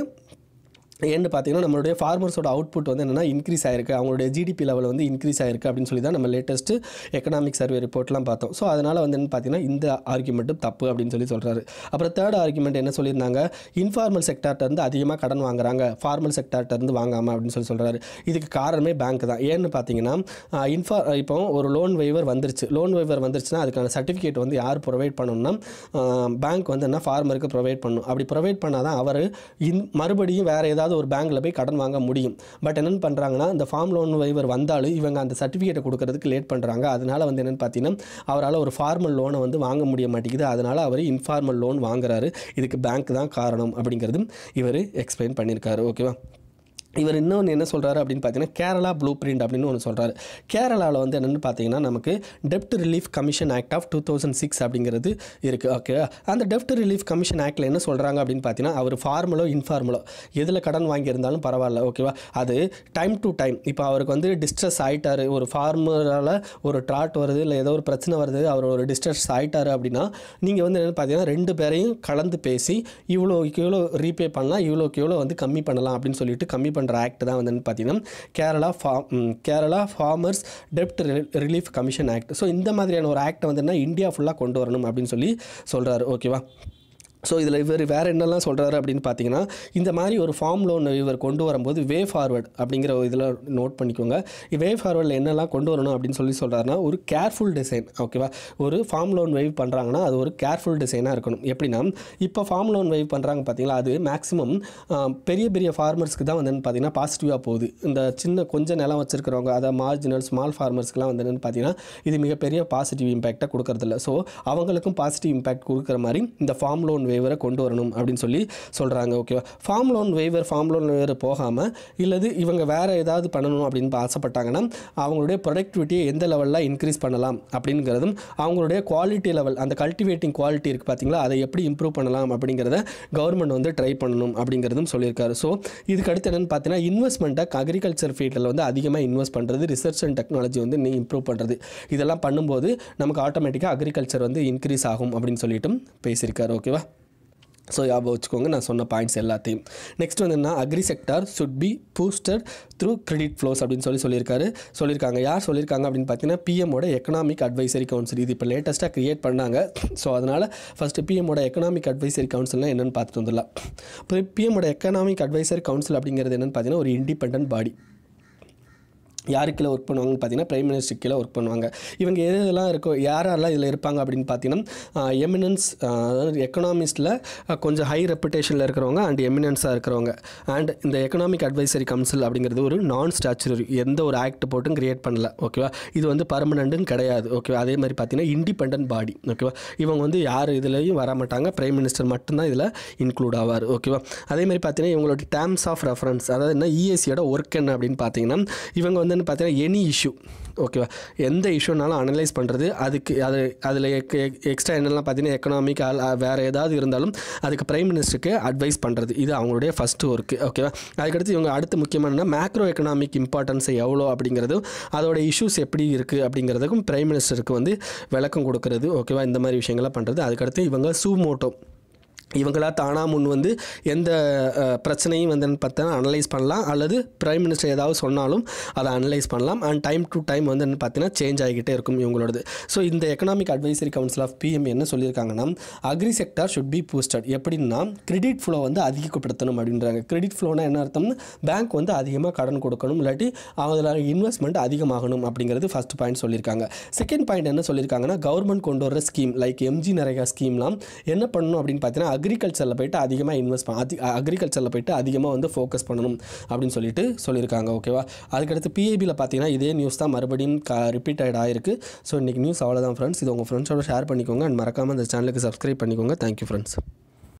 ஏன்னு பார்த்தீங்கன்னா நம்மளுடைய ஃபார்மர்ஸோட அவுட்புட் வந்து என்னென்னா இன்க்ரீஸ் ஆயிருக்கு அவங்களுடைய ஜிடிபி லெவல் வந்து இன்க்ரீஸ் ஆயிருக்கு அப்படின்னு சொல்லி தான் நம்ம லேட்டஸ்ட்டு எக்கனாமிக் சர்வே ரிப்போர்ட்லாம் பார்த்தோம் ஸோ அதனால் வந்து என்ன பார்த்தீங்கன்னா இந்த ஆர்குமெண்ட்டும் தப்பு அப்படின்னு சொல்லி சொல்கிறாரு அப்புறம் தேர்ட் ஆர்குமெண்ட் என்ன சொல்லியிருந்தாங்க இன்ஃபார்மல் செக்டார்ட்ட இருந்து அதிகமாக கடன் வாங்குறாங்க ஃபார்மல் செக்டார்ட்ட இருந்து வாங்காமல் அப்படின்னு சொல்லி சொல்கிறாரு இதுக்கு காரணமே பேங்க் தான் ஏன்னு பார்த்தீங்கன்னா இன்ஃபா இப்போ ஒரு லோன் வைவர் வந்துருச்சு லோன் வைவர் வந்துருச்சுன்னா அதுக்கான சர்டிஃபிகேட் வந்து யார் ப்ரொவைட் பண்ணணும்னா பேங்க் வந்து என்ன ஃபார்மருக்கு ப்ரொவைட் பண்ணணும் அப்படி ப்ரொவைட் பண்ணால் தான் அவர் இன் மறுபடியும் வேறு ஏதாவது ஒரு பேங்க்கில் போய் கடன் வாங்க முடியும் பட் என்னென்னு பண்ணுறாங்கன்னா இந்த ஃபார்ம் லோன் வைவர் வந்தாலும் இவங்க அந்த சர்டிஃபிகேட்டை கொடுக்கறதுக்கு லேட் பண்ணுறாங்க அதனால வந்து என்னென்னு பார்த்தீங்கன்னா அவரால் ஒரு ஃபார்மல் லோனை வந்து வாங்க முடிய மாட்டேங்குது அதனால் அவர் இன்ஃபார்மல் லோன் வாங்குறாரு இதுக்கு பேங்க் தான் காரணம் அப்படிங்கிறதும் இவர் எக்ஸ்பிளைன் பண்ணியிருக்காரு ஓகேவா இவர் இன்னொன்று என்ன சொல்கிறாரு அப்படின்னு பார்த்தீங்கன்னா கேரளா ப்ளூ பிரிண்ட் அப்படின்னு ஒன்று சொல்கிறாரு கேரளாவில் வந்து என்னென்னு பார்த்தீங்கன்னா நமக்கு டெப்ட் relief commission act of two thousand six அப்படிங்கிறது இருக்குது ஓகே அந்த டெப்ட் ரிலீஃப் கமிஷன் ஆக்டில் என்ன சொல்கிறாங்க அப்படின்னு பார்த்தீங்கன்னா அவர் ஃபார்மலோ இன்ஃபார்மலோ எதில் கடன் வாங்கியிருந்தாலும் பரவாயில்ல ஓகேவா அது டைம் டு டைம் இப்போ அவருக்கு வந்து டிஸ்ட்ரெஸ் ஆகிட்டாரு ஒரு ஃபார்மரால் ஒரு ட்ராட் வருது இல்லை ஏதோ ஒரு பிரச்சனை வருது அவர் ஒரு டிஸ்ட்ரெஸ் ஆகிட்டாரு அப்படின்னா நீங்கள் வந்து என்னென்னு பார்த்தீங்கன்னா ரெண்டு பேரையும் கலந்து பேசி இவ்வளோக்கு இவ்வளோ ரீபே பண்ணலாம் இவ்வளோக்கு இவ்வளோ வந்து கம்மி பண்ணலாம் அப்படின்னு சொல்லிட்டு கம்மி பண்ணுற ஆக்ட் தான் வந்து பார்த்தீங்கன்னா கேரளா ஃபா ம், கேரளா ஃபார்மர்ஸ் டெப்ட் ரிலீஃப் கமிஷன் ஆக்ட் ஸோ இந்த மாதிரியான ஒரு ஆக்ட் வந்து இந்தியா ஃபுல்லாக கொண்டு வரணும் அப்படின்னு சொல்லி சொல்கிறாரு ஓகேவா ஸோ இதில் இவர் வேறு என்னெல்லாம் சொல்கிறாரு அப்படின்னு பார்த்தீங்கன்னா இந்த மாதிரி ஒரு ஃபார்ம் லோன் இவர் கொண்டு வரும்போது வே ஃபார்வர்ட் அப்படிங்கிற ஒரு இதில் நோட் பண்ணிக்கோங்க வே ஃபார்வர்டில் என்னெல்லாம் கொண்டு வரணும் அப்படின்னு சொல்லி சொல்கிறாருன்னா ஒரு கேர்ஃபுல் டிசைன் ஓகேவா ஒரு ஃபார்ம் லோன் வைவ் பண்ணுறாங்கன்னா அது ஒரு கேர்ஃபுல் டிசைனாக இருக்கணும் எப்படின்னா இப்போ ஃபார்ம் லோன் வைவ் பண்ணுறாங்க பார்த்தீங்களா அது மேக்ஸிமம் பெரிய பெரிய ஃபார்மர்ஸ்க்கு தான் வந்து பார்த்தீங்கன்னா பாசிட்டிவாக போகுது இந்த சின்ன கொஞ்சம் நிலம் வச்சுருக்கிறவங்க அதை மார்ஜினல் ஸ்மால் ஃபார்மர்ஸ்க்குலாம் வந்து என்னன்னு பார்த்தீங்கன்னா இது மிகப்பெரிய பாசிட்டிவ் இம்பேக்டை கொடுக்கறதில்ல ஸோ அவங்களுக்கும் பாசிட்டிவ் இம்பேக்ட் கொடுக்குற மாதிரி இந்த ஃபார்ம் லோன் வேவரை கொண்டு வரணும் அப்படின்னு சொல்லி சொல்கிறாங்க ஓகேவா farm loan waiver farm loan waiver போகாமல் இல்லது இவங்க வேறு ஏதாவது பண்ணணும் அப்படின்னு ஆசைப்பட்டாங்கன்னா அவங்களுடைய ப்ரொடக்டிவிட்டியை எந்த லெவலில் இன்க்ரீஸ் பண்ணலாம் அப்படிங்கிறதும் அவங்களுடைய குவாலிட்டி லெவல் அந்த கல்டிவேட்டிங் குவாலிட்டி இருக்குது பார்த்தீங்களா அதை எப்படி இம்ப்ரூவ் பண்ணலாம் அப்படிங்கிறத கவர்மெண்ட் வந்து ட்ரை பண்ணணும் அப்படிங்கிறதும் சொல்லியிருக்காரு ஸோ இதுக்கு அடுத்து என்னென்னு பார்த்தீங்கன்னா இன்வெஸ்ட்மெண்ட்டை அக்ரிகல்ச்சர் ஃபீல்டில் வந்து அதிகமாக இன்வெஸ்ட் பண்ணுறது ரிசர்ச் அண்ட் டெக்னாலஜி வந்து நீ இம்ப்ரூவ் பண்ணுறது இதெல்லாம் பண்ணும்போது நமக்கு ஆட்டோமேட்டிக்காக அக்ரிகல்ச்சர் வந்து இன்க்ரீஸ் ஆகும் அப்படின்னு சொல்லிட்டும் பேசியிருக்காரு ஓகேவா ஸோ ஞாபகம் வச்சுக்கோங்க நான் சொன்ன பாயிண்ட்ஸ் எல்லாத்தையும் நெக்ஸ்ட் வந்து என்ன agri sector should be booster through credit flows அப்படின்னு சொல்லி சொல்லியிருக்காரு சொல்லியிருக்காங்க யார் சொல்லியிருக்காங்க அப்படின்னு பார்த்தீங்கன்னா பிஎம்மோட எக்கனாமிக் அட்வைசரி கவுன்சில் இது இப்போ லேட்டஸ்ட்டாக கிரியேட் பண்ணாங்க ஸோ அதனால் ஃபஸ்ட்டு பிஎம்மோட எக்கனாமிக் அட்வைசரி கவுன்சில்னால் என்னென்னு பார்த்துட்டு வந்துடலாம் இப்போ பிஎம்மோட எக்கனாமிக் அட்வைசரி கவுன்சில் அப்படிங்கிறது என்னென்னு பார்த்தீங்கன்னா ஒரு இண்டிபெண்டன்ட் பாடி யாரு கீழே ஒர்க் பண்ணுவாங்கன்னு பார்த்தீங்கன்னா பிரைம் மினிஸ்டர் கீழே ஒர்க் பண்ணுவாங்க இவங்க எது எதெல்லாம் இருக்கோ யாரெல்லாம் இதில் இருப்பாங்க அப்படின்னு பார்த்தீங்கன்னா எமினன்ஸ் அதாவது எக்கனாமிஸ்ட்டில் கொஞ்சம் ஹை ரெப்புடேஷனில் இருக்கிறவங்க அண்ட் எமினன்ஸாக இருக்கிறவங்க அண்ட் இந்த எக்கனாமிக் அட்வைசரி கவுன்சில் அப்படிங்கிறது ஒரு நான் ஸ்டாச்சுரரி எந்த ஒரு ஆக்ட் போட்டும் கிரியேட் பண்ணல ஓகேவா இது வந்து பர்மனண்ட்டும் கிடையாது ஓகேவா அதே மாதிரி பார்த்தீங்கன்னா இண்டிபெண்டன்ட் பாடி ஓகேவா இவங்க வந்து யார் இதுலேயும் வர மாட்டாங்க பிரைம் மினிஸ்டர் மட்டும்தான் இதில் இன்க்ளூட் ஆவார் ஓகேவா அதே மாதிரி பார்த்தீங்கன்னா இவங்களோட டேர்ம்ஸ் ஆஃப் ரெஃபரன்ஸ் அதாவது என்ன இஎஸ்சியோட ஒர்க் என்ன அப்படின்னு பார்த்தீங்கன்னா இவங்க வந்து பார்த்தீங்கன்னா எனி இஷ்யூ ஓகேவா எந்த இஷ்யூனாலும் அனலைஸ் பண்ணுறது அதுக்கு அது அதில் எக்ஸ்ட்ரா என்னெல்லாம் பார்த்தீங்கன்னா எக்கனாமிக் வேறு ஏதாவது இருந்தாலும் அதுக்கு பிரைம் மினிஸ்டருக்கு அட்வைஸ் பண்ணுறது இது அவங்களுடைய ஃபஸ்ட்டு ஒர்க்கு ஓகேவா அதுக்கடுத்து இவங்க அடுத்து முக்கியமான மேக்ரோ எக்கனாமிக் இம்பார்ட்டன்ஸ் எவ்வளோ அப்படிங்கிறதும் அதோட இஷ்யூஸ் எப்படி இருக்குது அப்படிங்கிறதுக்கும் பிரைம் மினிஸ்டருக்கு வந்து விளக்கம் கொடுக்கறது ஓகேவா இந்த மாதிரி விஷயங்கள்லாம் பண்ணுறது அதுக்கடுத்து இவங்க சூமோட்டோ இவங்களா தானாக முன் வந்து எந்த அஹ், பிரச்சனையும் வந்து பார்த்தீங்கன்னா அனலைஸ் பண்ணலாம் அல்லது பிரைம் மினிஸ்டர் ஏதாவது சொன்னாலும் அதை அனலைஸ் பண்ணலாம் அண்ட் டைம் டு டைம் வந்து பார்த்தீங்கன்னா சேஞ்ச் ஆகிக்கிட்டே இருக்கும் இவங்களோடது ஸோ இந்த economic advisory council of PM என்ன சொல்லியிருக்காங்கன்னா agri sector should be boosted எப்படின்னா கிரெடிட் ஃப்ளோ வந்து அதிகப்படுத்தணும் அப்படின்றாங்க கிரெடிட் ஃப்ளோனா என்ன அர்த்தம்னா பேங்க் வந்து அதிகமாக கடன் கொடுக்கணும் இல்லாட்டி அதில் இன்வெஸ்ட்மெண்ட் அதிகமாகணும் அப்படிங்கிறது ஃபஸ்ட் பாயிண்ட் சொல்லியிருக்காங்க செகண்ட் பாயிண்ட் என்ன சொல்லியிருக்காங்கன்னா கவர்மெண்ட் கொண்டு வர ஸ்கீம் லைக் எம்ஜி நரேகா ஸ்கீம்லாம் என்ன பண்ணணும் அப்படின்னு பார்த்தீங்கன்னா அக்ரிகல்ச்சரில் போயிட்டு அதிகமாக இன்வெஸ்ட் பண்ண அதி அக்ரிகல்ச்சரில் போயிட்டு அதிகமாக வந்து ஃபோக்கஸ் பண்ணணும் அப்படின்னு சொல்லிட்டு சொல்லியிருக்காங்க ஓகேவா அதுக்கடுத்து பிஏபியில் பார்த்தீங்கன்னா இதே நியூஸ் தான் மறுபடியும் க ரிப்பீட் ஆகிட் ஆயிருக்கு ஸோ இன்றைக்கி நியூஸ் அவ்வளோதான் ஃப்ரெண்ட்ஸ் இது உங்கள் ஃப்ரெண்ட்ஸோட ஷேர் பண்ணிக்கோங்க அண்ட் மறக்காமல் இந்த சேனலுக்கு சப்ஸ்கிரைப் பண்ணிக்கோங்க தேங்க்யூ ஃப்ரெண்ட்ஸ்